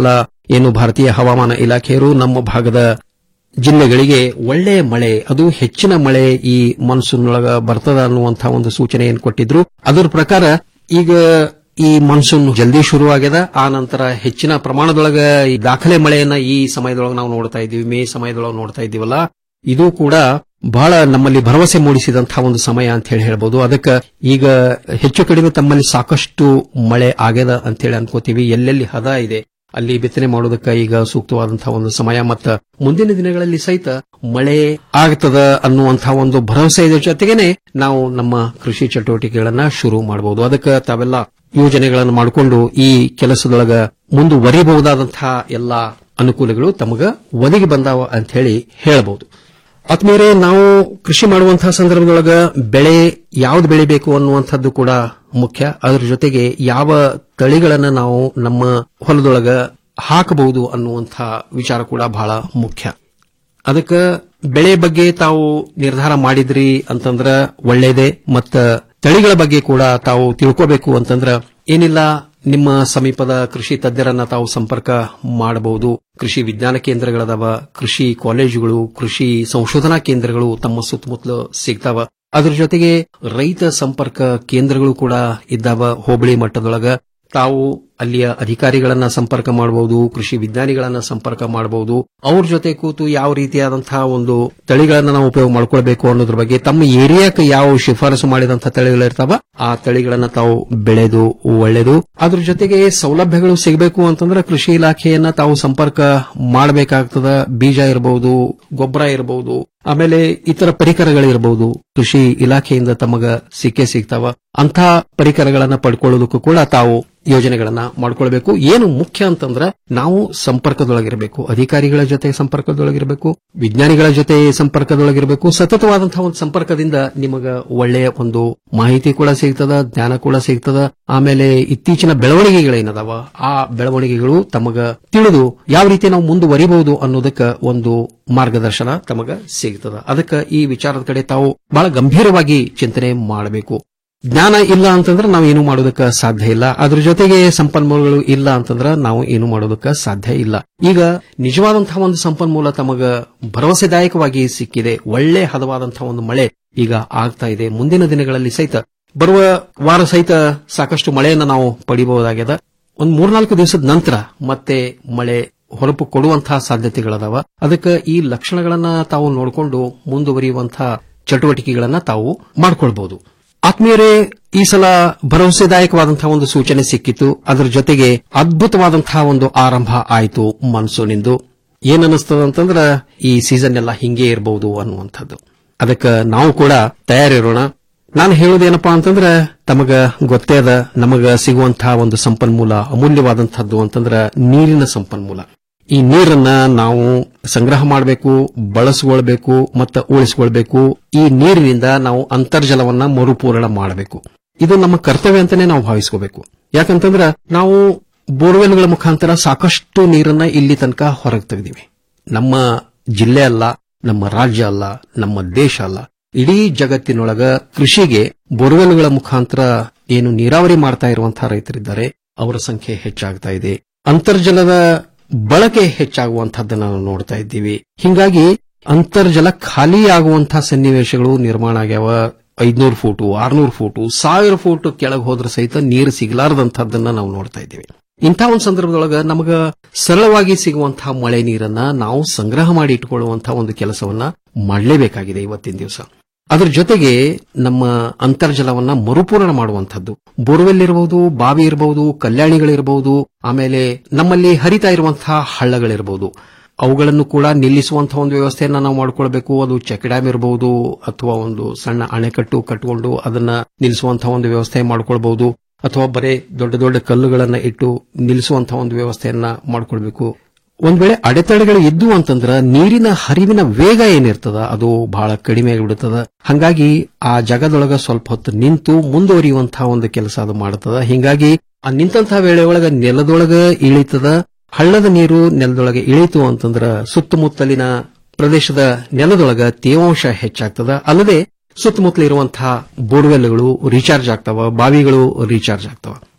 ಏನು ಭಾರತೀಯ ಹವಾಮಾನ ಇಲಾಖೆಯರು ನಮ್ಮ ಭಾಗದ ಜಿಲ್ಲೆಗಳಿಗೆ ಒಳ್ಳೆಯ ಮಳೆ ಅದು ಹೆಚ್ಚಿನ ಮಳೆ ಈ ಮಾನ್ಸೂನ್ ಒಳಗ ಬರ್ತದ ಅನ್ನುವಂತಹ ಒಂದು ಸೂಚನೆಯನ್ನು ಕೊಟ್ಟಿದ್ರು ಅದರ ಪ್ರಕಾರ ಈಗ ಈ ಮಾನ್ಸೂನ್ ಜಲ್ದಿ ಶುರುವಾಗ್ಯದ ಆ ನಂತರ ಹೆಚ್ಚಿನ ಪ್ರಮಾಣದೊಳಗ ಈ ದಾಖಲೆ ಮಳೆಯನ್ನ ಈ ಸಮಯದೊಳಗೆ ನಾವು ನೋಡ್ತಾ ಇದ್ದೀವಿ ಮೇ ಸಮಯದೊಳಗೆ ನೋಡ್ತಾ ಇದ್ದೀವಲ್ಲ ಇದು ಕೂಡ ಬಹಳ ನಮ್ಮಲ್ಲಿ ಭರವಸೆ ಮೂಡಿಸಿದಂತಹ ಒಂದು ಸಮಯ ಅಂತ ಹೇಳಿ ಹೇಳ್ಬೋದು ಅದಕ್ಕೆ ಈಗ ಹೆಚ್ಚು ಕಡಿಮೆ ತಮ್ಮಲ್ಲಿ ಸಾಕಷ್ಟು ಮಳೆ ಆಗ್ಯದ ಅಂತ ಹೇಳಿ ಅನ್ಕೋತೀವಿ ಎಲ್ಲೆಲ್ಲಿ ಹದ ಇದೆ ಅಲ್ಲಿ ಬಿತ್ತನೆ ಮಾಡೋದಕ್ಕೆ ಈಗ ಸೂಕ್ತವಾದಂತಹ ಒಂದು ಸಮಯ ಮತ್ತು ಮುಂದಿನ ದಿನಗಳಲ್ಲಿ ಸಹಿತ ಮಳೆ ಆಗ್ತದ ಅನ್ನುವಂತಹ ಒಂದು ಭರವಸೆ ಇದೆ ಜೊತೆಗೇನೆ ನಾವು ನಮ್ಮ ಕೃಷಿ ಚಟುವಟಿಕೆಗಳನ್ನ ಶುರು ಮಾಡಬಹುದು ಅದಕ್ಕೆ ತಾವೆಲ್ಲ ಯೋಜನೆಗಳನ್ನು ಮಾಡಿಕೊಂಡು ಈ ಕೆಲಸದೊಳಗ ಮುಂದುವರಿಬಹುದಾದಂತಹ ಎಲ್ಲಾ ಅನುಕೂಲಗಳು ತಮಗ ಒದಗಿ ಬಂದಾವ ಅಂತ ಹೇಳಿ ಹೇಳಬಹುದು ಆತ್ಮೀಯರೇ ನಾವು ಕೃಷಿ ಮಾಡುವಂತಹ ಸಂದರ್ಭದೊಳಗ ಬೆಳೆ ಯಾವ್ದು ಬೆಳಿಬೇಕು ಅನ್ನುವಂಥದ್ದು ಕೂಡ ಮುಖ್ಯ ಅದರ ಜೊತೆಗೆ ಯಾವ ತಳಿಗಳನ್ನ ನಾವು ನಮ್ಮ ಹೊಲದೊಳಗ ಹಾಕಬಹುದು ಅನ್ನುವಂಥ ವಿಚಾರ ಕೂಡ ಬಹಳ ಮುಖ್ಯ ಅದಕ್ಕೆ ಬೆಳೆ ಬಗ್ಗೆ ತಾವು ನಿರ್ಧಾರ ಮಾಡಿದ್ರಿ ಅಂತಂದ್ರ ಒಳ್ಳೇದೇ ಮತ್ತ ತಳಿಗಳ ಬಗ್ಗೆ ಕೂಡ ತಾವು ತಿಳ್ಕೋಬೇಕು ಅಂತಂದ್ರ ಏನಿಲ್ಲ ನಿಮ್ಮ ಸಮೀಪದ ಕೃಷಿ ತಜ್ಞರನ್ನ ತಾವು ಸಂಪರ್ಕ ಮಾಡಬಹುದು ಕೃಷಿ ವಿಜ್ಞಾನ ಕೇಂದ್ರಗಳದಾವ ಕೃಷಿ ಕಾಲೇಜುಗಳು ಕೃಷಿ ಸಂಶೋಧನಾ ಕೇಂದ್ರಗಳು ತಮ್ಮ ಸುತ್ತಮುತ್ತಲು ಸಿಗ್ತಾವ ಅದ್ರ ಜೊತೆಗೆ ರೈತ ಸಂಪರ್ಕ ಕೇಂದ್ರಗಳು ಕೂಡ ಇದ್ದಾವ ಹೋಬಳಿ ಮಟ್ಟದೊಳಗ ತಾವು ಅಲ್ಲಿಯ ಅಧಿಕಾರಿಗಳನ್ನ ಸಂಪರ್ಕ ಮಾಡಬಹುದು ಕೃಷಿ ವಿಜ್ಞಾನಿಗಳನ್ನ ಸಂಪರ್ಕ ಮಾಡಬಹುದು ಅವ್ರ ಜೊತೆ ಕೂತು ಯಾವ ರೀತಿಯಾದಂತಹ ಒಂದು ತಳಿಗಳನ್ನ ನಾವು ಉಪಯೋಗ ಮಾಡ್ಕೊಳ್ಬೇಕು ಅನ್ನೋದ್ರ ಬಗ್ಗೆ ತಮ್ಮ ಏರಿಯಾಕ್ಕೆ ಯಾವ ಶಿಫಾರಸು ಮಾಡಿದಂತಹ ತಳಿಗಳಿರ್ತಾವ ಆ ತಳಿಗಳನ್ನ ತಾವು ಬೆಳೆದು ಒಳ್ಳೆಯದು ಅದ್ರ ಜೊತೆಗೆ ಸೌಲಭ್ಯಗಳು ಸಿಗಬೇಕು ಅಂತಂದ್ರೆ ಕೃಷಿ ಇಲಾಖೆಯನ್ನ ತಾವು ಸಂಪರ್ಕ ಮಾಡಬೇಕಾಗ್ತದ ಬೀಜ ಇರಬಹುದು ಗೊಬ್ಬರ ಇರಬಹುದು ಆಮೇಲೆ ಇತರ ಪರಿಕರಗಳಿರಬಹುದು ಕೃಷಿ ಇಲಾಖೆಯಿಂದ ತಮಗ ಸಿಕ್ಕೇ ಸಿಗ್ತಾವ ಅಂಥ ಪರಿಕರಗಳನ್ನ ಪಡ್ಕೊಳ್ಳೋದಕ್ಕೂ ಕೂಡ ತಾವು ಯೋಜನೆಗಳನ್ನ ಮಾಡ್ಕೊಳ್ಬೇಕು ಏನು ಮುಖ್ಯ ಅಂತಂದ್ರ ನಾವು ಸಂಪರ್ಕದೊಳಗಿರಬೇಕು ಅಧಿಕಾರಿಗಳ ಜೊತೆ ಸಂಪರ್ಕದೊಳಗಿರಬೇಕು ವಿಜ್ಞಾನಿಗಳ ಜೊತೆ ಸಂಪರ್ಕದೊಳಗಿರಬೇಕು ಸತತವಾದಂತಹ ಒಂದು ಸಂಪರ್ಕದಿಂದ ನಿಮಗ ಒಳ್ಳೆಯ ಒಂದು ಮಾಹಿತಿ ಕೂಡ ಸಿಗ್ತದ ಜ್ಞಾನ ಕೂಡ ಸಿಗ್ತದ ಆಮೇಲೆ ಇತ್ತೀಚಿನ ಬೆಳವಣಿಗೆಗಳೇನದಾವ ಆ ಬೆಳವಣಿಗೆಗಳು ತಮಗ ತಿಳಿದು ಯಾವ ರೀತಿ ನಾವು ಮುಂದುವರಿಬಹುದು ಅನ್ನೋದಕ್ಕ ಒಂದು ಮಾರ್ಗದರ್ಶನ ತಮಗ ಸಿಗ್ತದ ಅದಕ್ಕೆ ಈ ವಿಚಾರದ ಕಡೆ ತಾವು ಬಹಳ ಗಂಭೀರವಾಗಿ ಚಿಂತನೆ ಮಾಡಬೇಕು ಜ್ಞಾನ ಇಲ್ಲ ಅಂತಂದ್ರೆ ನಾವು ಏನು ಮಾಡೋದಕ್ಕೆ ಸಾಧ್ಯ ಇಲ್ಲ ಅದ್ರ ಜೊತೆಗೆ ಸಂಪನ್ಮೂಲಗಳು ಇಲ್ಲ ಅಂತಂದ್ರೆ ನಾವು ಏನು ಮಾಡೋದಕ್ಕೆ ಸಾಧ್ಯ ಇಲ್ಲ ಈಗ ನಿಜವಾದಂತಹ ಒಂದು ಸಂಪನ್ಮೂಲ ತಮಗ ಭರವಸೆದಾಯಕವಾಗಿ ಸಿಕ್ಕಿದೆ ಒಳ್ಳೆ ಹದವಾದಂತಹ ಒಂದು ಮಳೆ ಈಗ ಆಗ್ತಾ ಇದೆ ಮುಂದಿನ ದಿನಗಳಲ್ಲಿ ಸಹಿತ ಬರುವ ವಾರ ಸಹಿತ ಸಾಕಷ್ಟು ಮಳೆಯನ್ನು ನಾವು ಪಡಿಬಹುದಾಗ್ಯದ ಒಂದ್ ಮೂರ್ನಾಲ್ಕು ದಿವಸದ ನಂತರ ಮತ್ತೆ ಮಳೆ ಹೊರಪು ಕೊಡುವಂತಹ ಸಾಧ್ಯತೆಗಳದಾವ ಅದಕ್ಕೆ ಈ ಲಕ್ಷಣಗಳನ್ನ ತಾವು ನೋಡಿಕೊಂಡು ಮುಂದುವರಿಯುವಂತಹ ಚಟುವಟಿಕೆಗಳನ್ನ ತಾವು ಮಾಡ್ಕೊಳ್ಬಹುದು ಆತ್ಮೀಯರೇ ಈ ಸಲ ಭರವಸೆದಾಯಕವಾದಂತಹ ಒಂದು ಸೂಚನೆ ಸಿಕ್ಕಿತು ಅದರ ಜೊತೆಗೆ ಅದ್ಭುತವಾದಂತಹ ಒಂದು ಆರಂಭ ಆಯಿತು ಮಾನ್ಸೂನಿಂದು ಏನನ್ನಿಸ್ತದ ಅಂತಂದ್ರ ಈ ಸೀಸನ್ ಎಲ್ಲ ಹಿಂಗೆ ಇರಬಹುದು ಅನ್ನುವಂಥದ್ದು ಅದಕ್ಕೆ ನಾವು ಕೂಡ ತಯಾರಿರೋಣ ನಾನು ಹೇಳೋದೇನಪ್ಪಾ ಅಂತಂದ್ರ ತಮಗ ಗೊತ್ತೇ ಅದ ನಮಗ ಸಿಗುವಂತಹ ಒಂದು ಸಂಪನ್ಮೂಲ ಅಮೂಲ್ಯವಾದಂತಹದ್ದು ಅಂತಂದ್ರ ನೀರಿನ ಸಂಪನ್ಮೂಲ ಈ ನೀರನ್ನ ನಾವು ಸಂಗ್ರಹ ಮಾಡಬೇಕು ಬಳಸಿಕೊಳ್ಬೇಕು ಮತ್ತು ಉಳಿಸಿಕೊಳ್ಬೇಕು ಈ ನೀರಿನಿಂದ ನಾವು ಅಂತರ್ಜಲವನ್ನ ಮರುಪೂರಣ ಮಾಡಬೇಕು ಇದು ನಮ್ಮ ಕರ್ತವ್ಯ ಅಂತಾನೆ ನಾವು ಭಾವಿಸ್ಕೋಬೇಕು ಯಾಕಂತಂದ್ರ ನಾವು ಬೋರ್ವೆಲ್ಗಳ ಮುಖಾಂತರ ಸಾಕಷ್ಟು ನೀರನ್ನ ಇಲ್ಲಿ ತನಕ ಹೊರಗೆ ತೆಗೆದಿವಿ ನಮ್ಮ ಜಿಲ್ಲೆ ಅಲ್ಲ ನಮ್ಮ ರಾಜ್ಯ ಅಲ್ಲ ನಮ್ಮ ದೇಶ ಅಲ್ಲ ಇಡೀ ಜಗತ್ತಿನೊಳಗ ಕೃಷಿಗೆ ಬೋರ್ವೆಲ್ಗಳ ಮುಖಾಂತರ ಏನು ನೀರಾವರಿ ಮಾಡ್ತಾ ಇರುವಂತಹ ರೈತರಿದ್ದಾರೆ ಅವರ ಸಂಖ್ಯೆ ಹೆಚ್ಚಾಗ್ತಾ ಇದೆ ಅಂತರ್ಜಲದ ಬಳಕೆ ಹೆಚ್ಚಾಗುವಂತಹದ್ದನ್ನು ನಾವು ನೋಡ್ತಾ ಇದ್ದೀವಿ ಹಿಂಗಾಗಿ ಅಂತರ್ಜಲ ಖಾಲಿ ಆಗುವಂತಹ ಸನ್ನಿವೇಶಗಳು ನಿರ್ಮಾಣ ಆಗ್ಯಾವ ಐದ್ನೂರು ಫೂಟು ಆರ್ನೂರು ಫೂಟು ಸಾವಿರ ಫೂಟ್ ಕೆಳಗೆ ಹೋದ್ರ ಸಹಿತ ನೀರು ಸಿಗಲಾರದಂತಹದ್ದನ್ನ ನಾವು ನೋಡ್ತಾ ಇದ್ದೀವಿ ಇಂಥ ಒಂದು ಸಂದರ್ಭದೊಳಗ ನಮಗ ಸರಳವಾಗಿ ಸಿಗುವಂತಹ ಮಳೆ ನೀರನ್ನ ನಾವು ಸಂಗ್ರಹ ಮಾಡಿ ಇಟ್ಕೊಳ್ಳುವಂತಹ ಒಂದು ಕೆಲಸವನ್ನ ಮಾಡಲೇಬೇಕಾಗಿದೆ ಇವತ್ತಿನ ದಿವಸ ಅದರ ಜೊತೆಗೆ ನಮ್ಮ ಅಂತರ್ಜಲವನ್ನ ಮರುಪೂರಣ ಮಾಡುವಂಥದ್ದು ಬೋರ್ವೆಲ್ ಇರಬಹುದು ಬಾವಿ ಇರಬಹುದು ಕಲ್ಯಾಣಿಗಳಿರಬಹುದು ಆಮೇಲೆ ನಮ್ಮಲ್ಲಿ ಹರಿತಾ ಇರುವಂತಹ ಹಳ್ಳಗಳಿರಬಹುದು ಅವುಗಳನ್ನು ಕೂಡ ನಿಲ್ಲಿಸುವಂತಹ ಒಂದು ವ್ಯವಸ್ಥೆಯನ್ನ ನಾವು ಮಾಡ್ಕೊಳ್ಬೇಕು ಅದು ಚೆಕ್ ಡ್ಯಾಮ್ ಇರಬಹುದು ಅಥವಾ ಒಂದು ಸಣ್ಣ ಅಣೆಕಟ್ಟು ಕಟ್ಟಿಕೊಂಡು ಅದನ್ನ ನಿಲ್ಲಿಸುವಂತಹ ಒಂದು ವ್ಯವಸ್ಥೆ ಮಾಡ್ಕೊಳ್ಬಹುದು ಅಥವಾ ಬರೇ ದೊಡ್ಡ ದೊಡ್ಡ ಕಲ್ಲುಗಳನ್ನ ಇಟ್ಟು ನಿಲ್ಲಿಸುವಂತಹ ಒಂದು ವ್ಯವಸ್ಥೆಯನ್ನ ಮಾಡ್ಕೊಳ್ಬೇಕು ಒಂದ್ ವೇಳೆ ಅಡೆತಡೆಗಳು ಇದ್ದು ಅಂತಂದ್ರ ನೀರಿನ ಹರಿವಿನ ವೇಗ ಏನಿರ್ತದ ಅದು ಬಹಳ ಕಡಿಮೆ ಆಗಿಬಿಡುತ್ತದ ಹಂಗಾಗಿ ಆ ಜಗದೊಳಗ ಸ್ವಲ್ಪ ಹೊತ್ತು ನಿಂತು ಮುಂದುವರಿಯುವಂತಹ ಒಂದು ಕೆಲಸ ಅದು ಮಾಡುತ್ತದ ಹಿಂಗಾಗಿ ಆ ನಿಂತಹ ವೇಳೆ ಒಳಗ ನೆಲದೊಳಗ ಇಳಿತದ ಹಳ್ಳದ ನೀರು ನೆಲದೊಳಗೆ ಇಳಿತು ಅಂತಂದ್ರ ಸುತ್ತಮುತ್ತಲಿನ ಪ್ರದೇಶದ ನೆಲದೊಳಗ ತೇವಾಂಶ ಹೆಚ್ಚಾಗ್ತದ ಅಲ್ಲದೆ ಸುತ್ತಮುತ್ತಲ ಇರುವಂತಹ ಬೋರ್ವೆಲ್ಗಳು ರೀಚಾರ್ಜ್ ಆಗ್ತಾವ ಬಾವಿಗಳು ರೀಚಾರ್ಜ್ ಆಗ್ತಾವ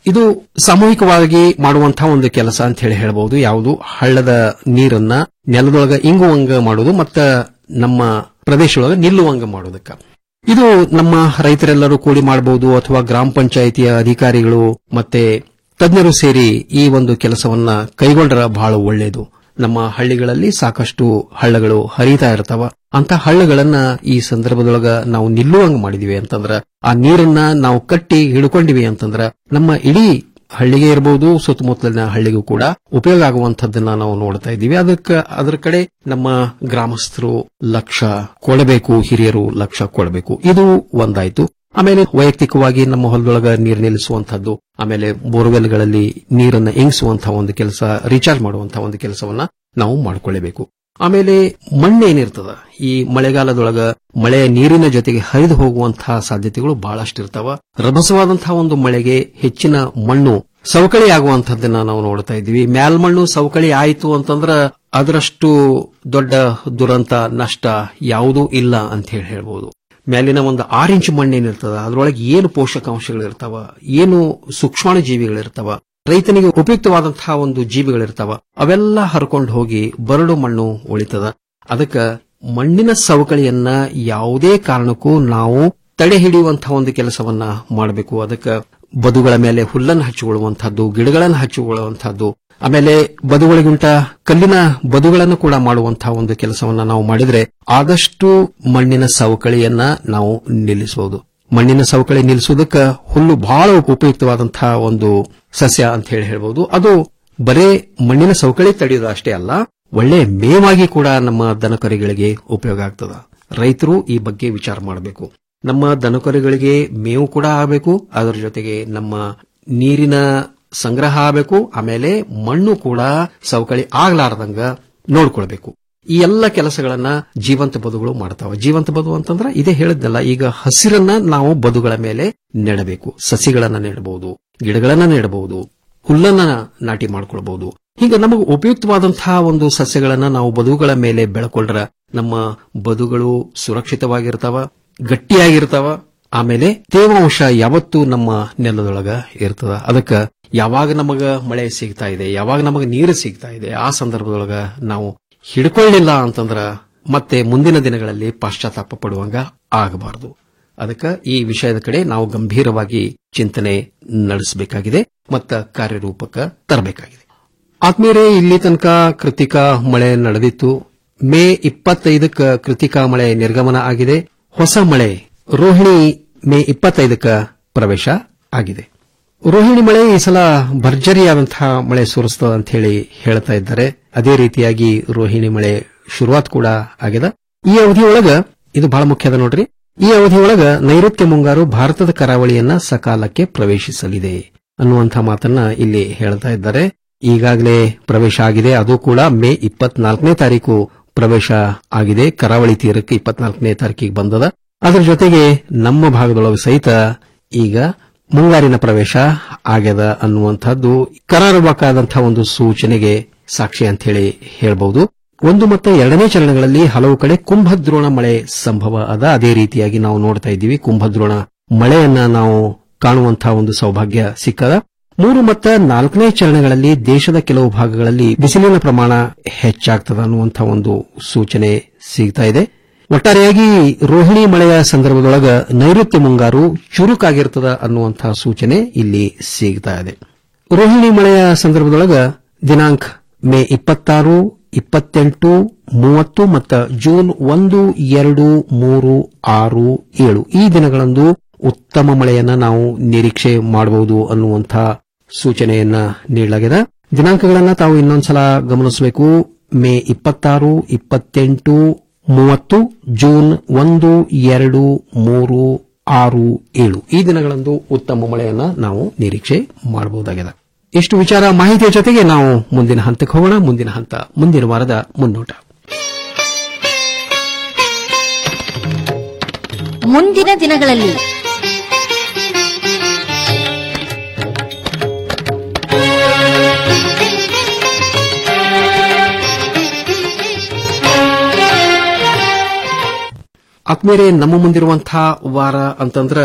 ಇದು ಸಾಮೂಹಿಕವಾಗಿ ಮಾಡುವಂತಹ ಒಂದು ಕೆಲಸ ಅಂತ ಹೇಳಿ ಹೇಳಬಹುದು ಯಾವುದು ಹಳ್ಳದ ನೀರನ್ನ ನೆಲದೊಳಗ ಇಂಗುವಂಗ ಮಾಡುವುದು ಮತ್ತ ನಮ್ಮ ಪ್ರದೇಶದೊಳಗ ನಿಲ್ಲುವಂಗ ಮಾಡೋದಕ್ಕ ಇದು ನಮ್ಮ ರೈತರೆಲ್ಲರೂ ಕೂಡಿ ಮಾಡಬಹುದು ಅಥವಾ ಗ್ರಾಮ ಪಂಚಾಯಿತಿಯ ಅಧಿಕಾರಿಗಳು ಮತ್ತೆ ತಜ್ಞರು ಸೇರಿ ಈ ಒಂದು ಕೆಲಸವನ್ನ ಕೈಗೊಂಡ್ರ ಬಹಳ ಒಳ್ಳೆಯದು ನಮ್ಮ ಹಳ್ಳಿಗಳಲ್ಲಿ ಸಾಕಷ್ಟು ಹಳ್ಳಗಳು ಹರಿತಾ ಇರ್ತಾವ ಅಂತ ಹಳ್ಳಗಳನ್ನ ಈ ಸಂದರ್ಭದೊಳಗ ನಾವು ನಿಲ್ಲುವಂಗ ಮಾಡಿದಿವಿ ಅಂತಂದ್ರ ಆ ನೀರನ್ನ ನಾವು ಕಟ್ಟಿ ಹಿಡ್ಕೊಂಡಿವಿ ಅಂತಂದ್ರ ನಮ್ಮ ಇಡೀ ಹಳ್ಳಿಗೆ ಇರಬಹುದು ಸುತ್ತಮುತ್ತಲಿನ ಹಳ್ಳಿಗೂ ಕೂಡ ಉಪಯೋಗ ಆಗುವಂತದ್ದನ್ನ ನಾವು ನೋಡ್ತಾ ಇದ್ದೀವಿ ಅದಕ್ಕೆ ಅದರ ಕಡೆ ನಮ್ಮ ಗ್ರಾಮಸ್ಥರು ಲಕ್ಷ ಕೊಡಬೇಕು ಹಿರಿಯರು ಲಕ್ಷ ಕೊಡಬೇಕು ಇದು ಒಂದಾಯ್ತು ಆಮೇಲೆ ವೈಯಕ್ತಿಕವಾಗಿ ನಮ್ಮ ಹೊಲದೊಳಗ ನೀರು ನಿಲ್ಲಿಸುವಂತಹದ್ದು ಆಮೇಲೆ ಬೋರ್ವೆಲ್ಗಳಲ್ಲಿ ನೀರನ್ನ ಇಂಗಿಸುವಂತಹ ಒಂದು ಕೆಲಸ ರೀಚಾರ್ಜ್ ಮಾಡುವಂತಹ ಒಂದು ಕೆಲಸವನ್ನ ನಾವು ಮಾಡಿಕೊಳ್ಳಬೇಕು ಆಮೇಲೆ ಮಣ್ಣೇನಿರ್ತದ ಈ ಮಳೆಗಾಲದೊಳಗ ಮಳೆಯ ನೀರಿನ ಜೊತೆಗೆ ಹರಿದು ಹೋಗುವಂತಹ ಸಾಧ್ಯತೆಗಳು ಬಹಳಷ್ಟು ಇರ್ತಾವ ರಭಸವಾದಂತಹ ಒಂದು ಮಳೆಗೆ ಹೆಚ್ಚಿನ ಮಣ್ಣು ಸವಕಳಿ ಆಗುವಂತಹದ್ದನ್ನ ನಾವು ನೋಡ್ತಾ ಇದ್ದೀವಿ ಮ್ಯಾಲ್ಮಣ್ಣು ಸವಕಳಿ ಆಯಿತು ಅಂತಂದ್ರ ಅದರಷ್ಟು ದೊಡ್ಡ ದುರಂತ ನಷ್ಟ ಯಾವುದೂ ಇಲ್ಲ ಅಂತ ಹೇಳಿ ಹೇಳ್ಬೋದು ಮೇಲಿನ ಒಂದು ಆರು ಇಂಚ್ ಮಣ್ಣೇನಿರ್ತದ ಅದರೊಳಗೆ ಏನು ಪೋಷಕಾಂಶಗಳಿರ್ತಾವ ಏನು ಸೂಕ್ಷ್ಮಾಣು ಜೀವಿಗಳಿರ್ತಾವ ರೈತನಿಗೆ ಉಪಯುಕ್ತವಾದಂತಹ ಒಂದು ಜೀವಿಗಳಿರ್ತಾವ ಅವೆಲ್ಲ ಹರ್ಕೊಂಡು ಹೋಗಿ ಬರಡು ಮಣ್ಣು ಉಳಿತದ ಅದಕ್ಕ ಮಣ್ಣಿನ ಸವಕಳಿಯನ್ನ ಯಾವುದೇ ಕಾರಣಕ್ಕೂ ನಾವು ತಡೆ ಹಿಡಿಯುವಂತಹ ಒಂದು ಕೆಲಸವನ್ನ ಮಾಡಬೇಕು ಅದಕ್ಕೆ ಬದುಗಳ ಮೇಲೆ ಹುಲ್ಲನ್ನು ಹಚ್ಚಿಕೊಳ್ಳುವಂತಹದ್ದು ಗಿಡಗಳನ್ನು ಹಚ್ಚಿಕೊಳ್ಳುವಂತಹದ್ದು ಆಮೇಲೆ ಬದುಗಳಿಗುಂಟ ಕಲ್ಲಿನ ಬದುಗಳನ್ನು ಕೂಡ ಮಾಡುವಂತಹ ಒಂದು ಕೆಲಸವನ್ನ ನಾವು ಮಾಡಿದ್ರೆ ಆದಷ್ಟು ಮಣ್ಣಿನ ಸವಕಳಿಯನ್ನ ನಾವು ನಿಲ್ಲಿಸಬಹುದು ಮಣ್ಣಿನ ಸವಕಳಿ ನಿಲ್ಲಿಸುವುದಕ್ಕೆ ಹುಲ್ಲು ಬಹಳ ಉಪಯುಕ್ತವಾದಂತಹ ಒಂದು ಸಸ್ಯ ಅಂತ ಹೇಳಿ ಹೇಳ್ಬಹುದು ಅದು ಬರೇ ಮಣ್ಣಿನ ಸವಕಳಿ ತಡೆಯೋದು ಅಷ್ಟೇ ಅಲ್ಲ ಒಳ್ಳೆ ಮೇವಾಗಿ ಕೂಡ ನಮ್ಮ ದನಕರಿಗಳಿಗೆ ಉಪಯೋಗ ಆಗ್ತದ ರೈತರು ಈ ಬಗ್ಗೆ ವಿಚಾರ ಮಾಡಬೇಕು ನಮ್ಮ ದನಕರುಗಳಿಗೆ ಮೇವು ಕೂಡ ಆಗಬೇಕು ಅದರ ಜೊತೆಗೆ ನಮ್ಮ ನೀರಿನ ಸಂಗ್ರಹ ಆಗಬೇಕು ಆಮೇಲೆ ಮಣ್ಣು ಕೂಡ ಸವಕಳಿ ಆಗ್ಲಾರ್ದಂಗ ನೋಡ್ಕೊಳ್ಬೇಕು ಈ ಎಲ್ಲ ಕೆಲಸಗಳನ್ನ ಜೀವಂತ ಬದುಗಳು ಮಾಡ್ತಾವ ಜೀವಂತ ಬದು ಅಂತಂದ್ರೆ ಇದೇ ಹೇಳಿದ್ನಲ್ಲ ಈಗ ಹಸಿರನ್ನ ನಾವು ಬದುಗಳ ಮೇಲೆ ನೆಡಬೇಕು ಸಸಿಗಳನ್ನ ನೆಡಬಹುದು ಗಿಡಗಳನ್ನ ನೆಡಬಹುದು ಹುಲ್ಲನ್ನ ನಾಟಿ ಮಾಡ್ಕೊಳ್ಬಹುದು ಹೀಗೆ ನಮಗೆ ಉಪಯುಕ್ತವಾದಂತಹ ಒಂದು ಸಸ್ಯಗಳನ್ನ ನಾವು ಬದುಗಳ ಮೇಲೆ ಬೆಳ್ಕೊಂಡ್ರ ನಮ್ಮ ಬದುಗಳು ಸುರಕ್ಷಿತವಾಗಿರ್ತಾವ ಗಟ್ಟಿಯಾಗಿರ್ತಾವ ಆಮೇಲೆ ತೇವಾಂಶ ಯಾವತ್ತೂ ನಮ್ಮ ನೆಲದೊಳಗ ಇರ್ತದ ಅದಕ್ಕ ಯಾವಾಗ ನಮಗ ಮಳೆ ಸಿಗ್ತಾ ಇದೆ ಯಾವಾಗ ನಮಗ ನೀರು ಸಿಗ್ತಾ ಇದೆ ಆ ಸಂದರ್ಭದೊಳಗ ನಾವು ಹಿಡ್ಕೊಳ್ಳಿಲ್ಲ ಅಂತಂದ್ರ ಮತ್ತೆ ಮುಂದಿನ ದಿನಗಳಲ್ಲಿ ಪಶ್ಚಾತ್ತಾಪ ಪಡುವಂಗ ಆಗಬಾರದು ಅದಕ್ಕೆ ಈ ವಿಷಯದ ಕಡೆ ನಾವು ಗಂಭೀರವಾಗಿ ಚಿಂತನೆ ನಡೆಸಬೇಕಾಗಿದೆ ಮತ್ತ ಕಾರ್ಯರೂಪಕ್ಕೆ ತರಬೇಕಾಗಿದೆ ಆತ್ಮೀಯರೇ ಇಲ್ಲಿ ತನಕ ಕೃತಿಕಾ ಮಳೆ ನಡೆದಿತ್ತು ಮೇ ಇಪ್ಪತ್ತೈದಕ್ಕ ಕೃತಿಕಾ ಮಳೆ ನಿರ್ಗಮನ ಆಗಿದೆ ಹೊಸ ಮಳೆ ರೋಹಿಣಿ ಮೇ ಇಪ್ಪತ್ತೈದಕ್ಕ ಪ್ರವೇಶ ಆಗಿದೆ ರೋಹಿಣಿ ಮಳೆ ಈ ಸಲ ಭರ್ಜರಿಯಾದಂತಹ ಮಳೆ ಸುರಿಸ್ತದ ಅಂತ ಹೇಳಿ ಹೇಳ್ತಾ ಇದ್ದಾರೆ ಅದೇ ರೀತಿಯಾಗಿ ರೋಹಿಣಿ ಮಳೆ ಶುರುವಾತ್ ಕೂಡ ಆಗಿದೆ ಈ ಅವಧಿಯೊಳಗ ಇದು ಬಹಳ ಮುಖ್ಯದ ನೋಡ್ರಿ ಈ ಅವಧಿಯೊಳಗ ನೈಋತ್ಯ ಮುಂಗಾರು ಭಾರತದ ಕರಾವಳಿಯನ್ನ ಸಕಾಲಕ್ಕೆ ಪ್ರವೇಶಿಸಲಿದೆ ಅನ್ನುವಂತಹ ಮಾತನ್ನ ಇಲ್ಲಿ ಹೇಳ್ತಾ ಇದ್ದಾರೆ ಈಗಾಗಲೇ ಪ್ರವೇಶ ಆಗಿದೆ ಅದು ಕೂಡ ಮೇ ಇಪ್ಪತ್ನಾಲ್ಕನೇ ತಾರೀಕು ಪ್ರವೇಶ ಆಗಿದೆ ಕರಾವಳಿ ತೀರಕ್ಕೆ ಇಪ್ಪತ್ನಾಲ್ಕನೇ ತಾರೀಕಿಗೆ ಬಂದದ ಅದರ ಜೊತೆಗೆ ನಮ್ಮ ಭಾಗದೊಳಗೆ ಸಹಿತ ಈಗ ಮುಂಗಾರಿನ ಪ್ರವೇಶ ಆಗ್ಯದ ಅನ್ನುವಂಥದ್ದು ಕರಾರುವಾಕಾದಂತಹ ಒಂದು ಸೂಚನೆಗೆ ಸಾಕ್ಷಿ ಅಂತ ಹೇಳಿ ಹೇಳಬಹುದು ಒಂದು ಮತ್ತು ಎರಡನೇ ಚರಣಗಳಲ್ಲಿ ಹಲವು ಕಡೆ ಕುಂಭದ್ರೋಣ ಮಳೆ ಸಂಭವ ಅದ ಅದೇ ರೀತಿಯಾಗಿ ನಾವು ನೋಡ್ತಾ ಇದ್ದೀವಿ ಕುಂಭದ್ರೋಣ ಮಳೆಯನ್ನ ನಾವು ಕಾಣುವಂತಹ ಒಂದು ಸೌಭಾಗ್ಯ ಸಿಕ್ಕದ ಮೂರು ಮತ್ತು ನಾಲ್ಕನೇ ಚರಣಗಳಲ್ಲಿ ದೇಶದ ಕೆಲವು ಭಾಗಗಳಲ್ಲಿ ಬಿಸಿಲಿನ ಪ್ರಮಾಣ ಹೆಚ್ಚಾಗ್ತದ ಅನ್ನುವಂತಹ ಒಂದು ಸೂಚನೆ ಸಿಗ್ತಾ ಇದೆ ಒಟ್ಟಾರೆಯಾಗಿ ರೋಹಿಣಿ ಮಳೆಯ ಸಂದರ್ಭದೊಳಗ ನೈಋತ್ಯ ಮುಂಗಾರು ಚುರುಕಾಗಿರ್ತದ ಅನ್ನುವಂತಹ ಸೂಚನೆ ಇಲ್ಲಿ ಸಿಗ್ತಾ ಇದೆ ರೋಹಿಣಿ ಮಳೆಯ ಸಂದರ್ಭದೊಳಗ ದಿನಾಂಕ ಮೇ ಇಪ್ಪತ್ತಾರು ಇಪ್ಪತ್ತೆಂಟು ಮೂವತ್ತು ಮತ್ತು ಜೂನ್ ಒಂದು ಎರಡು ಮೂರು ಆರು ಏಳು ಈ ದಿನಗಳಂದು ಉತ್ತಮ ಮಳೆಯನ್ನ ನಾವು ನಿರೀಕ್ಷೆ ಮಾಡಬಹುದು ಅನ್ನುವಂತಹ ಸೂಚನೆಯನ್ನ ನೀಡಲಾಗಿದೆ ದಿನಾಂಕಗಳನ್ನ ತಾವು ಇನ್ನೊಂದ್ಸಲ ಗಮನಿಸಬೇಕು ಮೇ ಇಪ್ಪತ್ತಾರು ಇಪ್ಪತ್ತೆಂಟು ಮೂವತ್ತು ಜೂನ್ ಒಂದು ಎರಡು ಮೂರು ಆರು ಏಳು ಈ ದಿನಗಳಂದು ಉತ್ತಮ ಮಳೆಯನ್ನ ನಾವು ನಿರೀಕ್ಷೆ ಮಾಡಬಹುದಾಗಿದೆ ಇಷ್ಟು ವಿಚಾರ ಮಾಹಿತಿಯ ಜೊತೆಗೆ ನಾವು ಮುಂದಿನ ಹಂತಕ್ಕೆ ಹೋಗೋಣ ಮುಂದಿನ ಹಂತ ಮುಂದಿನ ವಾರದ ಮುನ್ನೋಟ ಮುಂದಿನ ದಿನಗಳಲ್ಲಿ ಆತ್ಮೇರೆ ನಮ್ಮ ಮುಂದಿರುವಂತಹ ವಾರ ಅಂತಂದ್ರ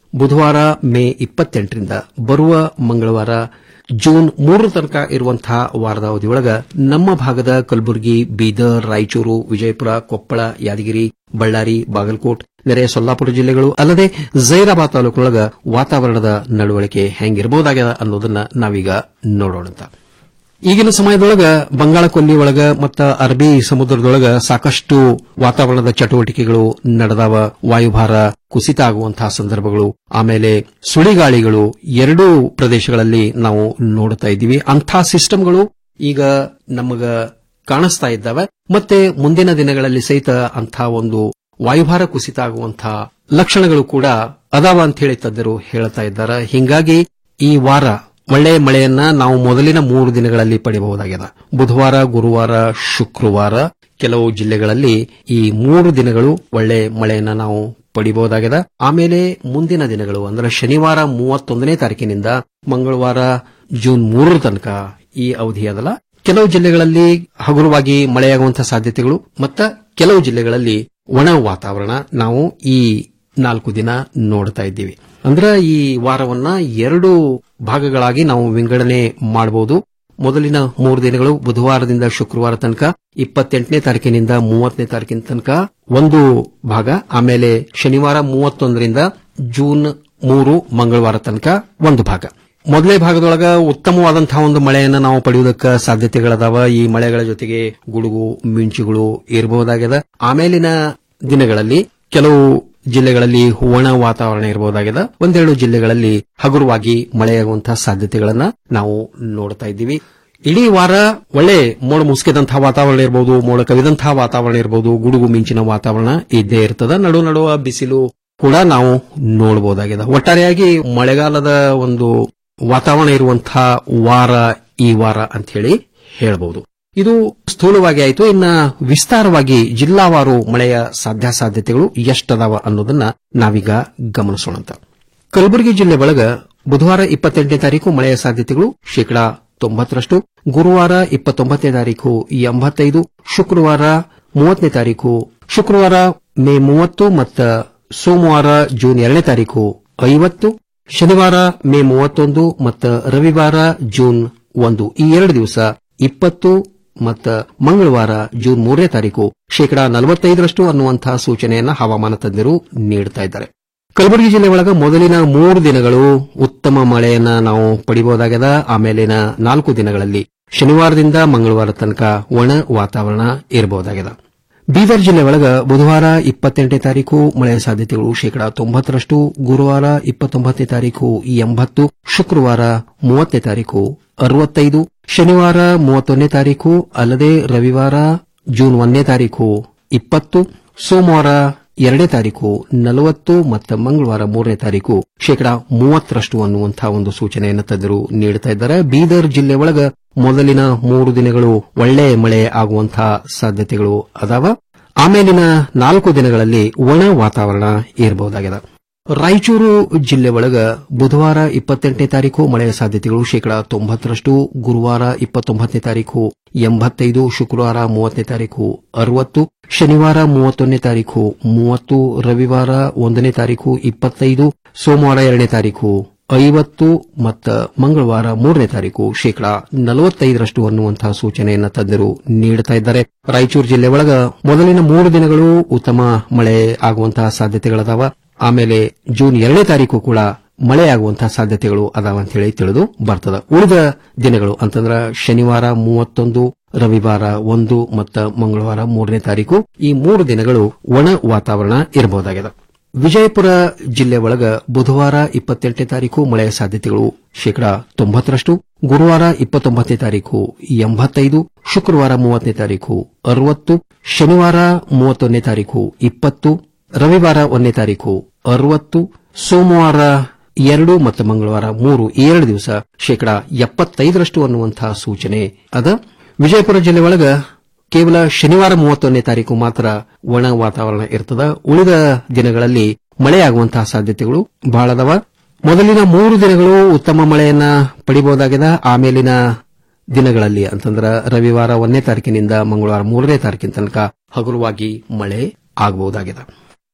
ಬುಧವಾರ ಮೇ ಇಪ್ಪತ್ತೆಂಟರಿಂದ ಬರುವ ಮಂಗಳವಾರ ಜೂನ್ ಮೂರರ ತನಕ ಇರುವಂತಹ ವಾರದ ಅವಧಿಯೊಳಗ ನಮ್ಮ ಭಾಗದ ಕಲಬುರಗಿ ಬೀದರ್ ರಾಯಚೂರು ವಿಜಯಪುರ ಕೊಪ್ಪಳ ಯಾದಗಿರಿ ಬಳ್ಳಾರಿ ಬಾಗಲಕೋಟ್ ನೆರೆಯ ಸೊಲ್ಲಾಪುರ ಜಿಲ್ಲೆಗಳು ಅಲ್ಲದೆ ಜೈರಾಬಾದ್ ತಾಲೂಕಿನೊಳಗ ವಾತಾವರಣದ ನಡವಳಿಕೆ ಹೆಂಗಿರಬಹುದಾಗ್ಯದ ಅನ್ನೋದನ್ನ ನಾವೀಗ ನೋಡೋಣ ಈಗಿನ ಸಮಯದೊಳಗ ಬಂಗಾಳ ಕೊಲ್ಲಿ ಒಳಗ ಮತ್ತ ಅರಬ್ಬಿ ಸಮುದ್ರದೊಳಗ ಸಾಕಷ್ಟು ವಾತಾವರಣದ ಚಟುವಟಿಕೆಗಳು ನಡೆದಾವ ವಾಯುಭಾರ ಕುಸಿತ ಆಗುವಂತಹ ಸಂದರ್ಭಗಳು ಆಮೇಲೆ ಸುಳಿಗಾಳಿಗಳು ಎರಡೂ ಪ್ರದೇಶಗಳಲ್ಲಿ ನಾವು ನೋಡ್ತಾ ಇದ್ದೀವಿ ಅಂಥ ಸಿಸ್ಟಮ್ಗಳು ಈಗ ನಮಗ ಕಾಣಿಸ್ತಾ ಇದ್ದಾವೆ ಮತ್ತೆ ಮುಂದಿನ ದಿನಗಳಲ್ಲಿ ಸಹಿತ ಅಂಥ ಒಂದು ವಾಯುಭಾರ ಕುಸಿತ ಆಗುವಂತಹ ಲಕ್ಷಣಗಳು ಕೂಡ ಅದಾವ ಅಂತ ಹೇಳಿ ತಜ್ಞರು ಹೇಳ್ತಾ ಇದ್ದಾರೆ ಹಿಂಗಾಗಿ ಈ ವಾರ ಒಳ್ಳೆಯ ಮಳೆಯನ್ನ ನಾವು ಮೊದಲಿನ ಮೂರು ದಿನಗಳಲ್ಲಿ ಪಡೆಯಬಹುದಾಗಿದೆ ಬುಧವಾರ ಗುರುವಾರ ಶುಕ್ರವಾರ ಕೆಲವು ಜಿಲ್ಲೆಗಳಲ್ಲಿ ಈ ಮೂರು ದಿನಗಳು ಒಳ್ಳೆ ಮಳೆಯನ್ನ ನಾವು ಪಡಿಬಹುದಾಗಿದೆ ಆಮೇಲೆ ಮುಂದಿನ ದಿನಗಳು ಅಂದ್ರೆ ಶನಿವಾರ ಮೂವತ್ತೊಂದನೇ ತಾರೀಕಿನಿಂದ ಮಂಗಳವಾರ ಜೂನ್ ಮೂರರ ತನಕ ಈ ಅವಧಿ ಅದಲ್ಲ ಕೆಲವು ಜಿಲ್ಲೆಗಳಲ್ಲಿ ಹಗುರವಾಗಿ ಮಳೆಯಾಗುವಂತಹ ಸಾಧ್ಯತೆಗಳು ಮತ್ತ ಕೆಲವು ಜಿಲ್ಲೆಗಳಲ್ಲಿ ಒಣ ವಾತಾವರಣ ನಾವು ಈ ನಾಲ್ಕು ದಿನ ನೋಡ್ತಾ ಇದ್ದೀವಿ ಅಂದ್ರೆ ಈ ವಾರವನ್ನ ಎರಡು ಭಾಗಗಳಾಗಿ ನಾವು ವಿಂಗಡಣೆ ಮಾಡಬಹುದು ಮೊದಲಿನ ಮೂರು ದಿನಗಳು ಬುಧವಾರದಿಂದ ಶುಕ್ರವಾರ ತನಕ ಇಪ್ಪತ್ತೆಂಟನೇ ತಾರೀಕಿನಿಂದ ಮೂವತ್ತನೇ ತಾರೀಕಿನ ತನಕ ಒಂದು ಭಾಗ ಆಮೇಲೆ ಶನಿವಾರ ಮೂವತ್ತೊಂದರಿಂದ ಜೂನ್ ಮೂರು ಮಂಗಳವಾರ ತನಕ ಒಂದು ಭಾಗ ಮೊದಲೇ ಭಾಗದೊಳಗ ಉತ್ತಮವಾದಂತಹ ಒಂದು ಮಳೆಯನ್ನ ನಾವು ಪಡೆಯುವುದಕ್ಕೆ ಸಾಧ್ಯತೆಗಳದಾವ ಈ ಮಳೆಗಳ ಜೊತೆಗೆ ಗುಡುಗು ಮಿಂಚುಗಳು ಇರಬಹುದಾಗಿದೆ ಆಮೇಲಿನ ದಿನಗಳಲ್ಲಿ ಕೆಲವು ಜಿಲ್ಲೆಗಳಲ್ಲಿ ಒಣ ವಾತಾವರಣ ಇರಬಹುದಾಗಿದೆ ಒಂದೆರಡು ಜಿಲ್ಲೆಗಳಲ್ಲಿ ಹಗುರವಾಗಿ ಮಳೆಯಾಗುವಂತಹ ಸಾಧ್ಯತೆಗಳನ್ನ ನಾವು ನೋಡ್ತಾ ಇದ್ದೀವಿ ಇಡೀ ವಾರ ಒಳ್ಳೆ ಮೋಡ ಮುಸುಕಿದಂತಹ ವಾತಾವರಣ ಇರಬಹುದು ಮೋಡ ಕವಿದಂತಹ ವಾತಾವರಣ ಇರಬಹುದು ಗುಡುಗು ಮಿಂಚಿನ ವಾತಾವರಣ ಇದ್ದೇ ಇರ್ತದ ನಡು ನಡುವ ಬಿಸಿಲು ಕೂಡ ನಾವು ನೋಡಬಹುದಾಗಿದೆ ಒಟ್ಟಾರೆಯಾಗಿ ಮಳೆಗಾಲದ ಒಂದು ವಾತಾವರಣ ಇರುವಂತಹ ವಾರ ಈ ವಾರ ಅಂತ ಹೇಳಿ ಹೇಳಬಹುದು ಇದು ಸ್ಥೂಲವಾಗಿ ಆಯಿತು ಇನ್ನ ವಿಸ್ತಾರವಾಗಿ ಜಿಲ್ಲಾವಾರು ಮಳೆಯ ಸಾಧ್ಯಾಸಾಧ್ಯತೆಗಳು ಎಷ್ಟದಾವ ಅನ್ನೋದನ್ನ ನಾವೀಗ ಗಮನಿಸೋಣ ಅಂತ ಕಲಬುರಗಿ ಜಿಲ್ಲೆ ಒಳಗ ಬುಧವಾರ ಇಪ್ಪತ್ತೆಂಟನೇ ತಾರೀಕು ಮಳೆಯ ಸಾಧ್ಯತೆಗಳು ಶೇಕಡಾ ತೊಂಬತ್ತರಷ್ಟು ಗುರುವಾರ ಇಪ್ಪತ್ತೊಂಬತ್ತನೇ ತಾರೀಕು ಎಂಬತ್ತೈದು ಶುಕ್ರವಾರ ಮೂವತ್ತನೇ ತಾರೀಕು ಶುಕ್ರವಾರ ಮೇ ಮೂವತ್ತು ಮತ್ತು ಸೋಮವಾರ ಜೂನ್ ಎರಡನೇ ತಾರೀಕು ಐವತ್ತು ಶನಿವಾರ ಮೇ ಮೂವತ್ತೊಂದು ಮತ್ತು ರವಿವಾರ ಜೂನ್ ಒಂದು ಈ ಎರಡು ದಿವಸ ಇಪ್ಪತ್ತು ಮತ್ತು ಮಂಗಳವಾರ ಜೂನ್ ಮೂರನೇ ತಾರೀಕು ಶೇಕಡಾ ನಲವತ್ತೈದರಷ್ಟು ಅನ್ನುವಂತಹ ಸೂಚನೆಯನ್ನ ಹವಾಮಾನ ತಜ್ಞರು ನೀಡುತ್ತಾ ಇದ್ದಾರೆ ಕಲಬುರಗಿ ಜಿಲ್ಲೆ ಒಳಗ ಮೊದಲಿನ ಮೂರು ದಿನಗಳು ಉತ್ತಮ ಮಳೆಯನ್ನ ನಾವು ಪಡಿಬಹುದಾಗದ ಆಮೇಲಿನ ನಾಲ್ಕು ದಿನಗಳಲ್ಲಿ ಶನಿವಾರದಿಂದ ಮಂಗಳವಾರ ತನಕ ಒಣ ವಾತಾವರಣ ಇರಬಹುದಾಗಿದೆ ಬೀದರ್ ಜಿಲ್ಲೆ ಒಳಗ ಬುಧವಾರ ಇಪ್ಪತ್ತೆಂಟನೇ ತಾರೀಕು ಮಳೆಯ ಸಾಧ್ಯತೆಗಳು ಶೇಕಡಾ ತೊಂಬತ್ತರಷ್ಟು ಗುರುವಾರ ಇಪ್ಪತ್ತೊಂಬತ್ತನೇ ತಾರೀಕು ಎಂಬತ್ತು ಶುಕ್ರವಾರ ಮೂವತ್ತನೇ ತಾರೀಕು ಅರವತ್ತೈದು ಶನಿವಾರ ಮೂವತ್ತೊಂದನೇ ತಾರೀಕು ಅಲ್ಲದೆ ರವಿವಾರ ಜೂನ್ ಒಂದನೇ ತಾರೀಕು ಇಪ್ಪತ್ತು ಸೋಮವಾರ ಎರಡನೇ ತಾರೀಕು ನಲವತ್ತು ಮತ್ತು ಮಂಗಳವಾರ ಮೂರನೇ ತಾರೀಕು ಶೇಕಡಾ ಮೂವತ್ತರಷ್ಟು ಅನ್ನುವಂತಹ ಒಂದು ಸೂಚನೆಯನ್ನು ತಜ್ಞರು ನೀಡುತ್ತಾ ಇದ್ದಾರೆ ಬೀದರ್ ಜಿಲ್ಲೆ ಒಳಗ ಮೊದಲಿನ ಮೂರು ದಿನಗಳು ಒಳ್ಳೆ ಮಳೆ ಆಗುವಂತಹ ಸಾಧ್ಯತೆಗಳು ಅದಾವ ಆಮೇಲಿನ ನಾಲ್ಕು ದಿನಗಳಲ್ಲಿ ಒಣ ವಾತಾವರಣ ಇರಬಹುದಾಗಿದೆ ರಾಯಚೂರು ಜಿಲ್ಲೆ ಒಳಗ ಬುಧವಾರ ಇಪ್ಪತ್ತೆಂಟನೇ ತಾರೀಕು ಮಳೆಯ ಸಾಧ್ಯತೆಗಳು ಶೇಕಡಾ ತೊಂಬತ್ತರಷ್ಟು ಗುರುವಾರ ಇಪ್ಪತ್ತೊಂಬತ್ತನೇ ತಾರೀಕು ಎಂಬತ್ತೈದು ಶುಕ್ರವಾರ ಮೂವತ್ತನೇ ತಾರೀಕು ಅರವತ್ತು ಶನಿವಾರ ಮೂವತ್ತೊಂದನೇ ತಾರೀಕು ಮೂವತ್ತು ರವಿವಾರ ಒಂದನೇ ತಾರೀಕು ಇಪ್ಪತ್ತೈದು ಸೋಮವಾರ ಎರಡನೇ ತಾರೀಕು ಐವತ್ತು ಮತ್ತು ಮಂಗಳವಾರ ಮೂರನೇ ತಾರೀಕು ಶೇಕಡಾ ನಲವತ್ತೈದರಷ್ಟು ಅನ್ನುವಂತಹ ಸೂಚನೆಯನ್ನ ತಜ್ಞರು ನೀಡುತ್ತಾ ಇದ್ದಾರೆ ರಾಯಚೂರು ಜಿಲ್ಲೆ ಒಳಗ ಮೊದಲಿನ ಮೂರು ದಿನಗಳು ಉತ್ತಮ ಮಳೆ ಆಗುವಂತಹ ಸಾಧ್ಯತೆಗಳದಾವ ಆಮೇಲೆ ಜೂನ್ ಎರಡನೇ ತಾರೀಕು ಕೂಡ ಮಳೆಯಾಗುವಂತಹ ಸಾಧ್ಯತೆಗಳು ಅದಾವ ಅಂತ ಹೇಳಿ ತಿಳಿದು ಬರ್ತದ ಉಳಿದ ದಿನಗಳು ಅಂತಂದ್ರ ಶನಿವಾರ ಮೂವತ್ತೊಂದು ರವಿವಾರ ಒಂದು ಮತ್ತು ಮಂಗಳವಾರ ಮೂರನೇ ತಾರೀಕು ಈ ಮೂರು ದಿನಗಳು ಒಣ ವಾತಾವರಣ ಇರಬಹುದಾಗಿದೆ ವಿಜಯಪುರ ಜಿಲ್ಲೆ ಒಳಗ ಬುಧವಾರ ಇಪ್ಪತ್ತೆಂಟನೇ ತಾರೀಕು ಮಳೆಯ ಸಾಧ್ಯತೆಗಳು ಶೇಕಡಾ ತೊಂಬತ್ತರಷ್ಟು ಗುರುವಾರ ಇಪ್ಪತ್ತೊಂಬತ್ತನೇ ತಾರೀಕು ಎಂಬತ್ತೈದು ಶುಕ್ರವಾರ ಮೂವತ್ತನೇ ತಾರೀಕು ಅರವತ್ತು ಶನಿವಾರ ಮೂವತ್ತೊಂದನೇ ತಾರೀಕು ಇಪ್ಪತ್ತು ರವಿವಾರ ಒಂದನೇ ತಾರೀಕು ಅರವತ್ತು ಸೋಮವಾರ ಎರಡು ಮತ್ತು ಮಂಗಳವಾರ ಮೂರು ಈ ಎರಡು ದಿವಸ ಶೇಕಡಾ ಎಪ್ಪತ್ತೈದರಷ್ಟು ಅನ್ನುವಂತಹ ಸೂಚನೆ ಅದ ವಿಜಯಪುರ ಜಿಲ್ಲೆ ಒಳಗ ಕೇವಲ ಶನಿವಾರ ಮೂವತ್ತೊಂದನೇ ತಾರೀಕು ಮಾತ್ರ ಒಣ ವಾತಾವರಣ ಇರ್ತದ ಉಳಿದ ದಿನಗಳಲ್ಲಿ ಮಳೆಯಾಗುವಂತಹ ಸಾಧ್ಯತೆಗಳು ಬಹಳ ಅದಾವ ಮೊದಲಿನ ಮೂರು ದಿನಗಳು ಉತ್ತಮ ಮಳೆಯನ್ನ ಪಡಿಬಹುದಾಗಿದೆ ಆಮೇಲಿನ ದಿನಗಳಲ್ಲಿ ಅಂತಂದ್ರ ರವಿವಾರ ಒಂದನೇ ತಾರೀಕಿನಿಂದ ಮಂಗಳವಾರ ಮೂರನೇ ತಾರೀಕಿನ ತನಕ ಹಗುರವಾಗಿ ಮಳೆ ಆಗಬಹುದಾಗಿದೆ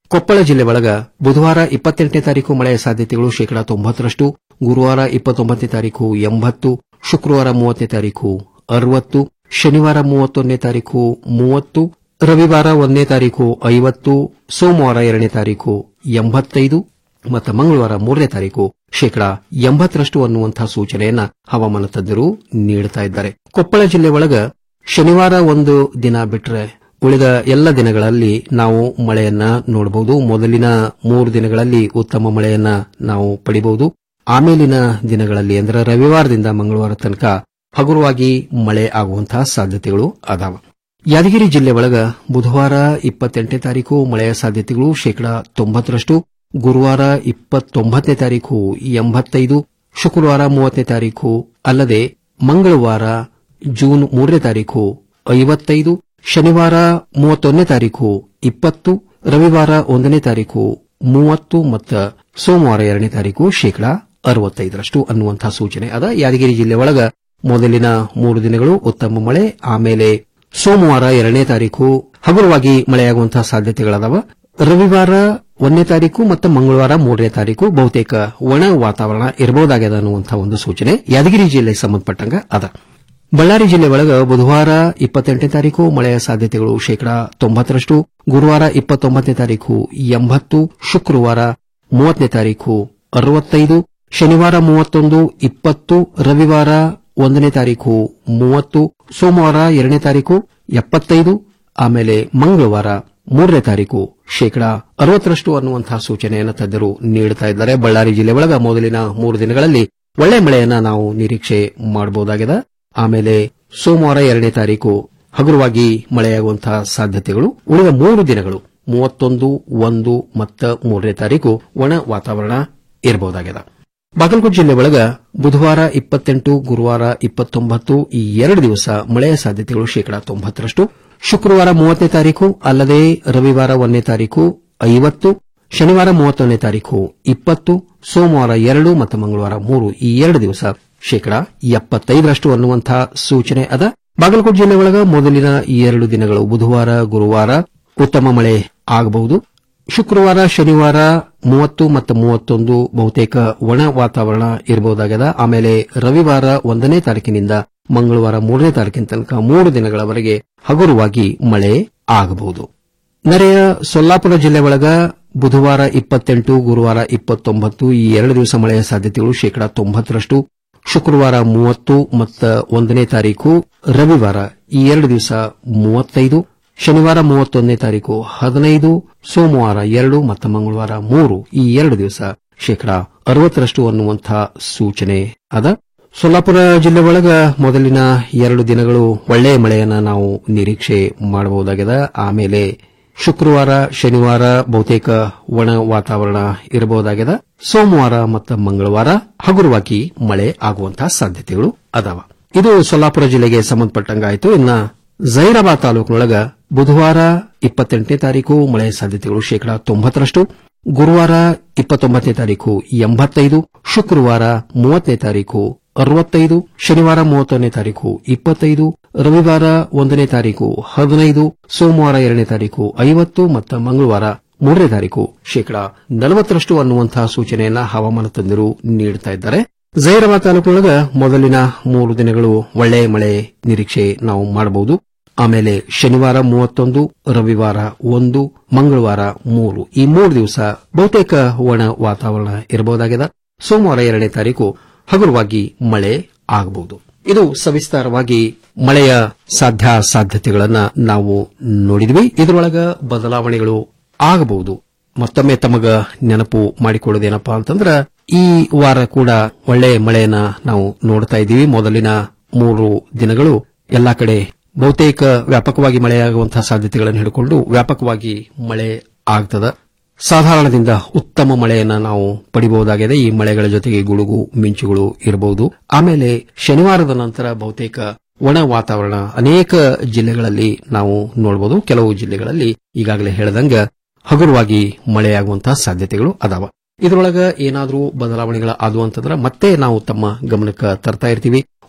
ಕೊಪ್ಪಳ ಜಿಲ್ಲೆ ಒಳಗ ಬುಧವಾರ ಇಪ್ಪತ್ತೆಂಟನೇ ತಾರೀಕು ಮಳೆಯ ಸಾಧ್ಯತೆಗಳು ಶೇಕಡಾ ತೊಂಬತ್ತರಷ್ಟು ಗುರುವಾರ ಇಪ್ಪತ್ತೊಂಬತ್ತನೇ ತಾರೀಕು ಎಂಬತ್ತು ಶುಕ್ರವಾರ ಮೂವತ್ತನೇ ತಾರೀಕು ಅರವತ್ತು ಶನಿವಾರ ಮೂವತ್ತೊಂದನೇ ತಾರೀಕು ಮೂವತ್ತು ರವಿವಾರ ಒಂದನೇ ತಾರೀಕು ಐವತ್ತು ಸೋಮವಾರ ಎರಡನೇ ತಾರೀಕು ಎಂಬತ್ತೈದು ಮತ್ತು ಮಂಗಳವಾರ ಮೂರನೇ ತಾರೀಕು ಶೇಕಡಾ ಎಂಬತ್ತರಷ್ಟು ಅನ್ನುವಂತಹ ಸೂಚನೆಯನ್ನ ಹವಾಮಾನ ತಜ್ಞರು ನೀಡುತ್ತಾ ಇದ್ದಾರೆ ಕೊಪ್ಪಳ ಜಿಲ್ಲೆ ಒಳಗ ಶನಿವಾರ ಒಂದು ದಿನ ಬಿಟ್ರೆ ಉಳಿದ ಎಲ್ಲ ದಿನಗಳಲ್ಲಿ ನಾವು ಮಳೆಯನ್ನ ನೋಡಬಹುದು ಮೊದಲಿನ ಮೂರು ದಿನಗಳಲ್ಲಿ ಉತ್ತಮ ಮಳೆಯನ್ನ ನಾವು ಪಡಿಬಹುದು ಆಮೇಲಿನ ದಿನಗಳಲ್ಲಿ ಅಂದ್ರೆ ರವಿವಾರದಿಂದ ಮಂಗಳವಾರ ತನಕ ಹಗುರವಾಗಿ ಮಳೆ ಆಗುವಂತಹ ಸಾಧ್ಯತೆಗಳು ಅದಾವ ಯಾದಗಿರಿ ಜಿಲ್ಲೆ ಒಳಗ ಬುಧವಾರ ಇಪ್ಪತ್ತೆಂಟನೇ ತಾರೀಕು ಮಳೆಯ ಸಾಧ್ಯತೆಗಳು ಶೇಕಡಾ ತೊಂಬತ್ತರಷ್ಟು ಗುರುವಾರ ಇಪ್ಪತ್ತೊಂಬತ್ತನೇ ತಾರೀಕು ಎಂಬತ್ತೈದು ಶುಕ್ರವಾರ ಮೂವತ್ತನೇ ತಾರೀಕು ಅಲ್ಲದೆ ಮಂಗಳವಾರ ಜೂನ್ ಮೂರನೇ ತಾರೀಕು ಐವತ್ತೈದು ಶನಿವಾರ ಮೂವತ್ತೊಂದನೇ ತಾರೀಕು ಇಪ್ಪತ್ತು ರವಿವಾರ ಒಂದನೇ ತಾರೀಕು ಮೂವತ್ತು ಮತ್ತು ಸೋಮವಾರ ಎರಡನೇ ತಾರೀಕು ಶೇಕಡಾ ಅರವತ್ತೈದರಷ್ಟು ಅನ್ನುವಂತಹ ಸೂಚನೆ ಅದ ಯಾದಗಿರಿ ಜಿಲ್ಲೆ ಒಳಗ ಮೊದಲಿನ ಮೂರು ದಿನಗಳು ಉತ್ತಮ ಮಳೆ ಆಮೇಲೆ ಸೋಮವಾರ ಎರಡನೇ ತಾರೀಕು ಹಗುರವಾಗಿ ಮಳೆಯಾಗುವಂತಹ ಸಾಧ್ಯತೆಗಳದಾವ ರವಿವಾರ ಒಂದನೇ ತಾರೀಕು ಮತ್ತು ಮಂಗಳವಾರ ಮೂರನೇ ತಾರೀಕು ಬಹುತೇಕ ಒಣ ವಾತಾವರಣ ಇರಬಹುದಾಗ್ಯದ ಅನ್ನುವಂತಹ ಒಂದು ಸೂಚನೆ ಯಾದಗಿರಿ ಜಿಲ್ಲೆಗೆ ಸಂಬಂಧಪಟ್ಟಂಗ ಅದ ಬಳ್ಳಾರಿ ಜಿಲ್ಲೆ ಒಳಗ ಬುಧವಾರ ಇಪ್ಪತ್ತೆಂಟನೇ ತಾರೀಕು ಮಳೆಯ ಸಾಧ್ಯತೆಗಳು ಶೇಕಡಾ ತೊಂಬತ್ತರಷ್ಟು ಗುರುವಾರ ಇಪ್ಪತ್ತೊಂಬತ್ತನೇ ತಾರೀಕು ಎಂಬತ್ತು ಶುಕ್ರವಾರ ಮೂವತ್ತನೇ ತಾರೀಕು ಅರವತ್ತೈದು ಶನಿವಾರ ಮೂವತ್ತೊಂದು ಇಪ್ಪತ್ತು ರವಿವಾರ ಒಂದನೇ ತಾರೀಕು ಮೂವತ್ತು ಸೋಮವಾರ ಎರಡನೇ ತಾರೀಕು ಎಪ್ಪತ್ತೈದು ಆಮೇಲೆ ಮಂಗಳವಾರ ಮೂರನೇ ತಾರೀಕು ಶೇಕಡಾ ಅರವತ್ತರಷ್ಟು ಅನ್ನುವಂತಹ ಸೂಚನೆಯನ್ನು ತಜ್ಞರು ನೀಡುತ್ತಾ ಇದ್ದಾರೆ ಬಳ್ಳಾರಿ ಜಿಲ್ಲೆ ಒಳಗ ಮೊದಲಿನ ಮೂರು ದಿನಗಳಲ್ಲಿ ಒಳ್ಳೆ ಮಳೆಯನ್ನ ನಾವು ನಿರೀಕ್ಷೆ ಮಾಡಬಹುದಾಗಿದೆ ಆಮೇಲೆ ಸೋಮವಾರ ಎರಡನೇ ತಾರೀಕು ಹಗುರವಾಗಿ ಮಳೆಯಾಗುವಂತಹ ಸಾಧ್ಯತೆಗಳು ಉಳಿದ ಮೂರು ದಿನಗಳು ಮೂವತ್ತೊಂದು ಒಂದು ಮತ್ತು ಮೂರನೇ ತಾರೀಕು ಒಣ ವಾತಾವರಣ ಇರಬಹುದಾಗಿದೆ ಬಾಗಲಕೋಟೆ ಜಿಲ್ಲೆ ಒಳಗ ಬುಧವಾರ ಇಪ್ಪತ್ತೆಂಟು ಗುರುವಾರ ಇಪ್ಪತ್ತೊಂಬತ್ತು ಈ ಎರಡು ದಿವಸ ಮಳೆಯ ಸಾಧ್ಯತೆಗಳು ಶೇಕಡಾ ತೊಂಬತ್ತರಷ್ಟು ಶುಕ್ರವಾರ ಮೂವತ್ತನೇ ತಾರೀಕು ಅಲ್ಲದೆ ರವಿವಾರ ಒಂದನೇ ತಾರೀಕು ಐವತ್ತು ಶನಿವಾರ ಮೂವತ್ತೊಂದನೇ ತಾರೀಕು ಇಪ್ಪತ್ತು ಸೋಮವಾರ ಎರಡು ಮತ್ತು ಮಂಗಳವಾರ ಮೂರು ಈ ಎರಡು ದಿವಸ ಶೇಕಡಾ ಎಪ್ಪತ್ತೈದರಷ್ಟು ಅನ್ನುವಂತಹ ಸೂಚನೆ ಅದ ಬಾಗಲಕೋಟೆ ಜಿಲ್ಲೆ ಒಳಗ ಮೊದಲಿನ ಈ ಎರಡು ದಿನಗಳು ಬುಧವಾರ ಗುರುವಾರ ಉತ್ತಮ ಮಳೆ ಆಗಬಹುದು ಶುಕ್ರವಾರ ಶನಿವಾರ ಮೂವತ್ತು ಮತ್ತು ಮೂವತ್ತೊಂದು ಬಹುತೇಕ ಒಣ ವಾತಾವರಣ ಇರಬಹುದಾಗಿದೆ ಆಮೇಲೆ ರವಿವಾರ ಒಂದನೇ ತಾರೀಕಿನಿಂದ ಮಂಗಳವಾರ ಮೂರನೇ ತಾರೀಕಿನ ತನಕ ಮೂರು ದಿನಗಳವರೆಗೆ ಹಗುರವಾಗಿ ಮಳೆ ಆಗಬಹುದು ನೆರೆಯ ಸೊಲ್ಲಾಪುರ ಜಿಲ್ಲೆ ಒಳಗ ಬುಧವಾರ ಇಪ್ಪತ್ತೆಂಟು ಗುರುವಾರ ಇಪ್ಪತ್ತೊಂಬತ್ತು ಈ ಎರಡು ದಿವಸ ಮಳೆಯ ಸಾಧ್ಯತೆಗಳು ಶೇಕಡಾ ತೊಂಬತ್ತರಷ್ಟು ಶುಕ್ರವಾರ ಮೂವತ್ತು ಮತ್ತು ಒಂದನೇ ತಾರೀಕು ರವಿವಾರ ಈ ಎರಡು ದಿವಸ ಮೂವತ್ತೈದು ಶನಿವಾರ ಮೂವತ್ತೊಂದನೇ ತಾರೀಕು ಹದಿನೈದು ಸೋಮವಾರ ಎರಡು ಮತ್ತು ಮಂಗಳವಾರ ಮೂರು ಈ ಎರಡು ದಿವಸ ಶೇಕಡಾ ಅರವತ್ತರಷ್ಟು ಅನ್ನುವಂತಹ ಸೂಚನೆ ಅದ ಸೊಲ್ಲಾಪುರ ಜಿಲ್ಲೆ ಒಳಗ ಮೊದಲಿನ ಎರಡು ದಿನಗಳು ಒಳ್ಳೆಯ ಮಳೆಯನ್ನ ನಾವು ನಿರೀಕ್ಷೆ ಮಾಡಬಹುದಾಗಿದೆ ಆಮೇಲೆ ಶುಕ್ರವಾರ ಶನಿವಾರ ಬಹುತೇಕ ಒಣ ವಾತಾವರಣ ಇರಬಹುದಾಗಿದೆ ಸೋಮವಾರ ಮತ್ತು ಮಂಗಳವಾರ ಹಗುರವಾಗಿ ಮಳೆ ಆಗುವಂತಹ ಸಾಧ್ಯತೆಗಳು ಅದಾವ ಇದು ಸೊಲ್ಲಾಪುರ ಜಿಲ್ಲೆಗೆ ಸಂಬಂಧಪಟ್ಟಂಗಾಯಿತು ಇನ್ನ ಜೈರಾಬಾದ್ ತಾಲೂಕಿನೊಳಗ ಬುಧವಾರ ಇಪ್ಪತ್ತೆಂಟನೇ ತಾರೀಕು ಮಳೆಯ ಸಾಧ್ಯತೆಗಳು ಶೇಕಡಾ ತೊಂಬತ್ತರಷ್ಟು ಗುರುವಾರ ಇಪ್ಪತ್ತೊಂಬತ್ತನೇ ತಾರೀಕು ಎಂಬತ್ತೈದು ಶುಕ್ರವಾರ ಮೂವತ್ತನೇ ತಾರೀಕು ಅರವತ್ತೈದು ಶನಿವಾರ ಮೂವತ್ತೊಂದನೇ ತಾರೀಕು ಇಪ್ಪತ್ತೈದು ರವಿವಾರ ಒಂದನೇ ತಾರೀಕು ಹದಿನೈದು ಸೋಮವಾರ ಎರಡನೇ ತಾರೀಕು ಐವತ್ತು ಮತ್ತು ಮಂಗಳವಾರ ಮೂರನೇ ತಾರೀಕು ಶೇಕಡಾ ನಲವತ್ತರಷ್ಟು ಅನ್ನುವಂತಹ ಸೂಚನೆಯನ್ನ ಹವಾಮಾನ ತಜ್ಞರು ನೀಡುತ್ತಾ ಇದ್ದಾರೆ ಜೈರಾಬಾದ್ ತಾಲೂಕಿನೊಳಗ ಮೊದಲಿನ ಮೂರು ದಿನಗಳು ಒಳ್ಳೆಯ ಮಳೆ ನಿರೀಕ್ಷೆ ನಾವು ಮಾಡಬಹುದು ಆಮೇಲೆ ಶನಿವಾರ ಮೂವತ್ತೊಂದು ರವಿವಾರ ಒಂದು ಮಂಗಳವಾರ ಮೂರು ಈ ಮೂರು ದಿವಸ ಬಹುತೇಕ ಒಣ ವಾತಾವರಣ ಇರಬಹುದಾಗಿದೆ ಸೋಮವಾರ ಎರಡನೇ ತಾರೀಕು ಹಗುರವಾಗಿ ಮಳೆ ಆಗಬಹುದು ಇದು ಸವಿಸ್ತಾರವಾಗಿ ಮಳೆಯ ಸಾಧ್ಯ ಸಾಧ್ಯತೆಗಳನ್ನ ನಾವು ನೋಡಿದ್ವಿ ಇದರೊಳಗ ಬದಲಾವಣೆಗಳು ಆಗಬಹುದು ಮತ್ತೊಮ್ಮೆ ತಮಗ ನೆನಪು ಮಾಡಿಕೊಳ್ಳೋದೇನಪ್ಪಾ ಅಂತಂದ್ರ ಈ ವಾರ ಕೂಡ ಒಳ್ಳೆಯ ಮಳೆಯನ್ನ ನಾವು ನೋಡ್ತಾ ಇದ್ದೀವಿ ಮೊದಲಿನ ಮೂರು ದಿನಗಳು ಎಲ್ಲಾ ಕಡೆ ಬಹುತೇಕ ವ್ಯಾಪಕವಾಗಿ ಮಳೆಯಾಗುವಂತಹ ಸಾಧ್ಯತೆಗಳನ್ನು ಹಿಡಿಕೊಂಡು ವ್ಯಾಪಕವಾಗಿ ಮಳೆ ಆಗ್ತದ ಸಾಧಾರಣದಿಂದ ಉತ್ತಮ ಮಳೆಯನ್ನ ನಾವು ಪಡಿಬಹುದಾಗಿದೆ ಈ ಮಳೆಗಳ ಜೊತೆಗೆ ಗುಡುಗು ಮಿಂಚುಗಳು ಇರಬಹುದು ಆಮೇಲೆ ಶನಿವಾರದ ನಂತರ ಬಹುತೇಕ ಒಣ ವಾತಾವರಣ ಅನೇಕ ಜಿಲ್ಲೆಗಳಲ್ಲಿ ನಾವು ನೋಡಬಹುದು ಕೆಲವು ಜಿಲ್ಲೆಗಳಲ್ಲಿ ಈಗಾಗಲೇ ಹೇಳದಂಗ ಹಗುರವಾಗಿ ಮಳೆಯಾಗುವಂತಹ ಸಾಧ್ಯತೆಗಳು ಅದಾವ ಇದರೊಳಗ ಏನಾದರೂ ಬದಲಾವಣೆಗಳ ಆದವು ಅಂತಂದ್ರೆ ಮತ್ತೆ ನಾವು ತಮ್ಮ ಗಮನಕ್ಕೆ ತರ್ತಾ ಇರ್ತೀವಿ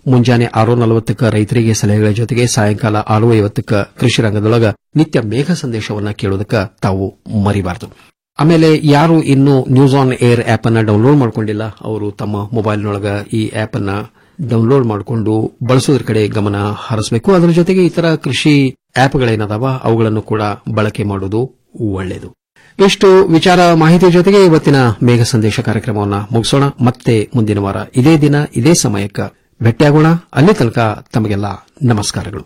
ಮುಂಜಾನೆ ಆರು ನಲವತ್ತಕ್ಕ ರೈತರಿಗೆ ಸಲಹೆಗಳ ಜೊತೆಗೆ ಸಾಯಂಕಾಲ ಆರು ಐವತ್ತಕ್ಕ ಕೃಷಿ ರಂಗದೊಳಗ ನಿತ್ಯ ಮೇಘ ಸಂದೇಶವನ್ನ ಕೇಳೋದಕ್ಕ ತಾವು ಮರಿಬಾರದು ಆಮೇಲೆ ಯಾರು ಇನ್ನು ನ್ಯೂಸ್ ಆನ್ ಏರ್ ಆಪ್ ಅನ್ನ ಡೌನ್ಲೋಡ್ ಮಾಡ್ಕೊಂಡಿಲ್ಲ ಅವರು ತಮ್ಮ ಮೊಬೈಲ್ನೊಳಗ ಈ ಆಪ್ ಅನ್ನ ಡೌನ್ಲೋಡ್ ಮಾಡಿಕೊಂಡು ಬಳಸೋದ್ರ ಕಡೆ ಗಮನ ಹರಿಸಬೇಕು ಅದರ ಜೊತೆಗೆ ಇತರ ಕೃಷಿ ಆಪ್ಗಳೇನದಾವ ಅವುಗಳನ್ನು ಕೂಡ ಬಳಕೆ ಮಾಡುವುದು ಒಳ್ಳೆಯದು ಇಷ್ಟು ವಿಚಾರ ಮಾಹಿತಿ ಜೊತೆಗೆ ಇವತ್ತಿನ ಮೇಘ ಸಂದೇಶ ಕಾರ್ಯಕ್ರಮವನ್ನು ಮುಗಿಸೋಣ ಮತ್ತೆ ಮುಂದಿನ ವಾರ ಇದೇ ದಿನ ಇದೇ ಸಮಯಕ್ಕೆ ಭೇಟಿಯಾಗೋಣ ಅಲ್ಲಿ ತನಕ ತಮಗೆಲ್ಲ ನಮಸ್ಕಾರಗಳು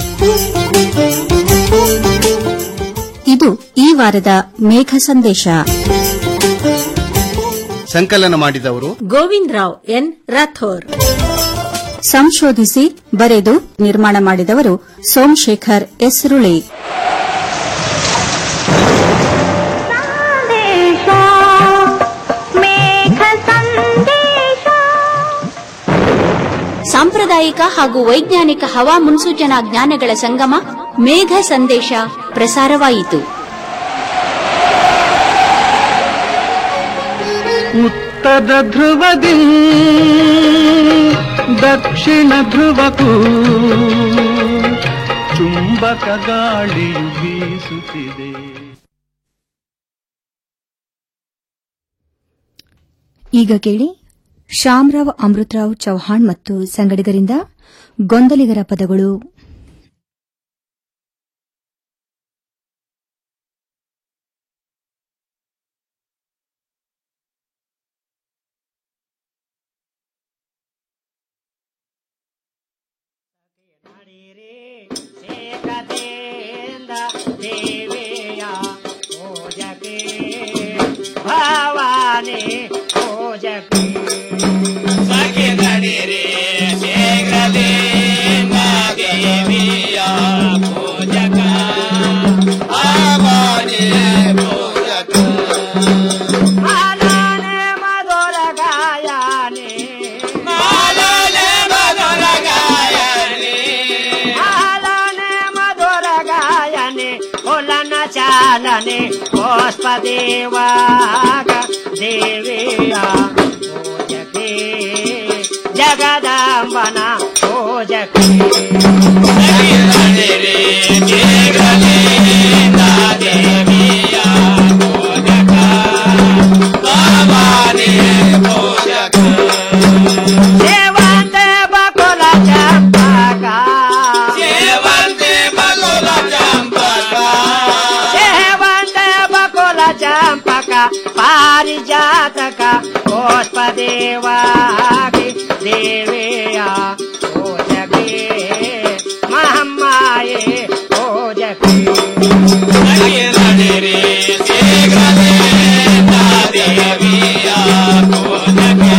ಇದು ಈ ವಾರದ ಮೇಘ ಸಂದೇಶ ಸಂಕಲನ ಮಾಡಿದವರು ಗೋವಿಂದ್ ರಾವ್ ಎನ್ ರಾಥೋರ್ ಸಂಶೋಧಿಸಿ ಬರೆದು ನಿರ್ಮಾಣ ಮಾಡಿದವರು ಸೋಮಶೇಖರ್ ಎಸ್ರುಳಿ ಸಾಂಪ್ರದಾಯಿಕ ಹಾಗೂ ವೈಜ್ಞಾನಿಕ ಹವಾ ಮುನ್ಸೂಚನಾ ಜ್ಞಾನಗಳ ಸಂಗಮ ಮೇಘ ಸಂದೇಶ ಪ್ರಸಾರವಾಯಿತು ಉತ್ತರ ಧ್ರುವದಿ ದಕ್ಷಿಣ ಧ್ರುವಕ್ಕೂ ಚುಂಬಕ ಗಾಳಿಯು ಬೀಸುತ್ತಿದೆ ಈಗ ಕೇಳಿ ಶ್ಯಾಮರಾವ್ ಅಮೃತರಾವ್ ಚೌಹಾಣ್ ಮತ್ತು ಸಂಗಡಿಗರಿಂದ ಗೊಂದಲಿಗರ ಪದಗಳು ದೇವಿಯ ಪೂಜಕ್ಕೆ ಭವಾನಿ ಪೂಜಕ್ಕೆ ಸಖಿ ನಡಿರಿ ಶೀಘ್ರದೇ ದೇವಿಯ ಪೂಜಕ ಭವಾನಿ ಪೂಜಕ ಮಾಲಾನೆ ಮಧುರ ಗಾಯನೆ ಮಾಲಾನೆ ಮಧುರ ಗಾಯನೆ ಮಾಲಾನೆ ಮಧುರ ಗಾಯನೆ ಉಲನ ಚಾಲನೆ ಪುಷ್ಪದೇವಾಗ ದೇವಿಯ ಪೂಜಕೆ ಜಗದಾಂಬನ ಪೂಜಕೆ ದೇವಿಯ ಪೂಜಕ ಭವಾನಿ ಪೂಜಕ ಸೇವಂತೆ ಬಕುಲ ಚಂಪಕ ಸೇವಂತೆ ಬಕುಲ ಚಂಪಕ ಸೇವಂತೆ ಬಕುಲ ಚಂಪಕ ಪಾರಿಜಾತಕ ಪುಷ್ಪದೇವಾಗಿ ದೇವಿಯ ಪೂಜಕೆ ಮಹಮ್ಮಾಯೇ ಪೂಜಕೆ ನಡಿರಿ ಶೀಘ್ರದೇ ದೇವಿಯ ಪೂಜಕೆ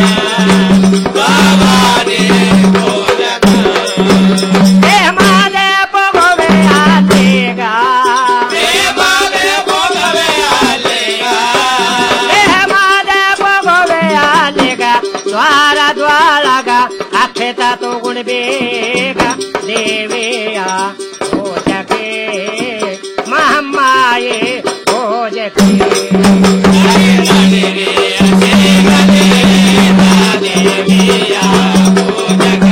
ಭವಾನಿ ಪೂಜಕ ದೇಮಾದೆ ಪೊಗವೆ ಆಲೇಗ ದೇಮಾದೆ ಪೊಗವೆ ಆಲೇಗ ದೇಮಾದೆ ಪೊಗವೆ ಆಲೇಗ ದ್ವಾರ ದ್ವಾರಗ ಅಕ್ಷತ ತಗೊಂಡ್ಬೇಗ ದೇವಿಯ ಪೂಜಕೆ ಮಹಮ್ಮಾಯೇ ಪೂಜಕೆ ದೇವಿಯ ಪೂಜಕ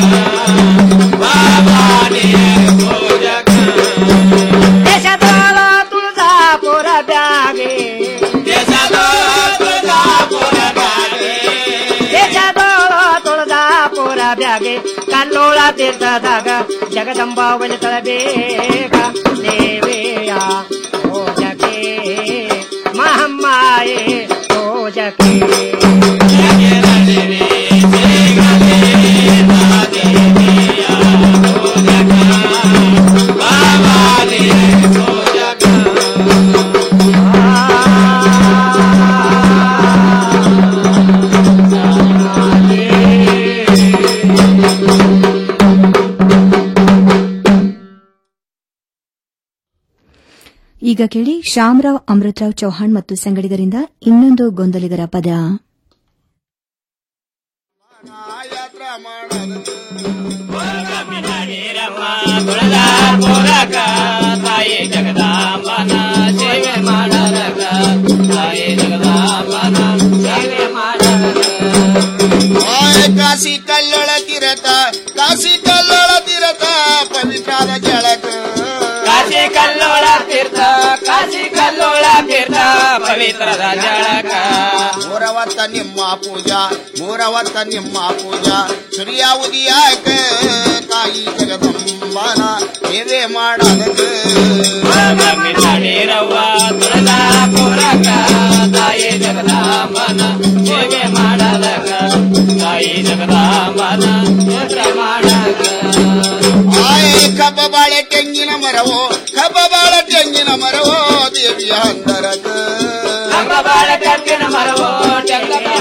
ಭವಾನಿ ಪೂಜಕ ದೇಶದೋಳ ತುಳಜಾಪುರ ಬ್ಯಾಗೆ ದೇಶದೋಳ ತುಳಜಾಪುರ ಬ್ಯಾಗೆ ದೇಶದೋಳ ತುಳಜಾಪುರ ಬ್ಯಾಗೆ ಕಲ್ಲೋಳ ತೀರ್ಥದಾಗ ಜಗದಂಬ ಒಲಿತಳಬೇಕ ದೇವಿಯ ಪೂಜಕೆ ಮಹಮ್ಮಾಯೇ ಪೂಜಕೆ ಈಗ ಕೇಳಿ ಶ್ಯಾಮರಾವ್ ಅಮೃತರಾವ್ ಚೌಹಾಣ್ ಮತ್ತು ಸಂಗಡಿಗರಿಂದ ಇನ್ನೊಂದು ಗೊಂದಲಿಗರ ಪದ ತಾಯಿ ಜಗದಾಂಬನ ಸೇವೆ ಮಾಡರಗ ತಾಯಿ ಜಗದಾಂಬನ ಸೇವೆ ಮಾಡರಗ ಕಾಸಿ ಕಲ್ಲೊಳ ಕಿರತ ಕಾಶಿ ಕಲ್ಲೊಳ ತೀರತ ಪವಿತ್ರಾದ ಜಳಕ ಕಾಶಿ ಕಲ್ಲೋಳ ತೀರ್ಥ ಕಾಶಿ ಕಲ್ಲೋಳ ತೀರ್ಥ ಪವಿತ್ರದ ಜಳಕ ಮೂರವತ್ತ ನಿಮ್ಮ ಪೂಜಾ ಮೂರವತ್ತ ನಿಮ್ಮ ಪೂಜಾ ಸೂರ್ಯ ಉದಿಯಾಕ ತಾಯಿ ಜಗದಂಬನ ಸೇವೆ ಮಾಡದಕ ನಡೀರವ್ವ ತುಳಜಾ ಪುರಕ ತಾಯಿ ಜಗದಾಂಬನ ಸೇವೆ ಮಾಡಲಕ ತಾಯಿ ಜಗದಾಂಬನ ಸ್ತೋತ್ರ ಮಾಡಕ ಆಯ್ ಕಬ್ಬ ಬಾಳೆ ತೆಂಗಿನ ಮರವೋ ಕಬ್ಬ ಬಾಳೆ ತೆಂಗಿನ ಮರವೋ ದೇವಿಯ ಹಂದರಕ ನಮ್ಮ ಬಾಳ ತೆಂಗಿನ ಮರವೋ ತೆಂಗ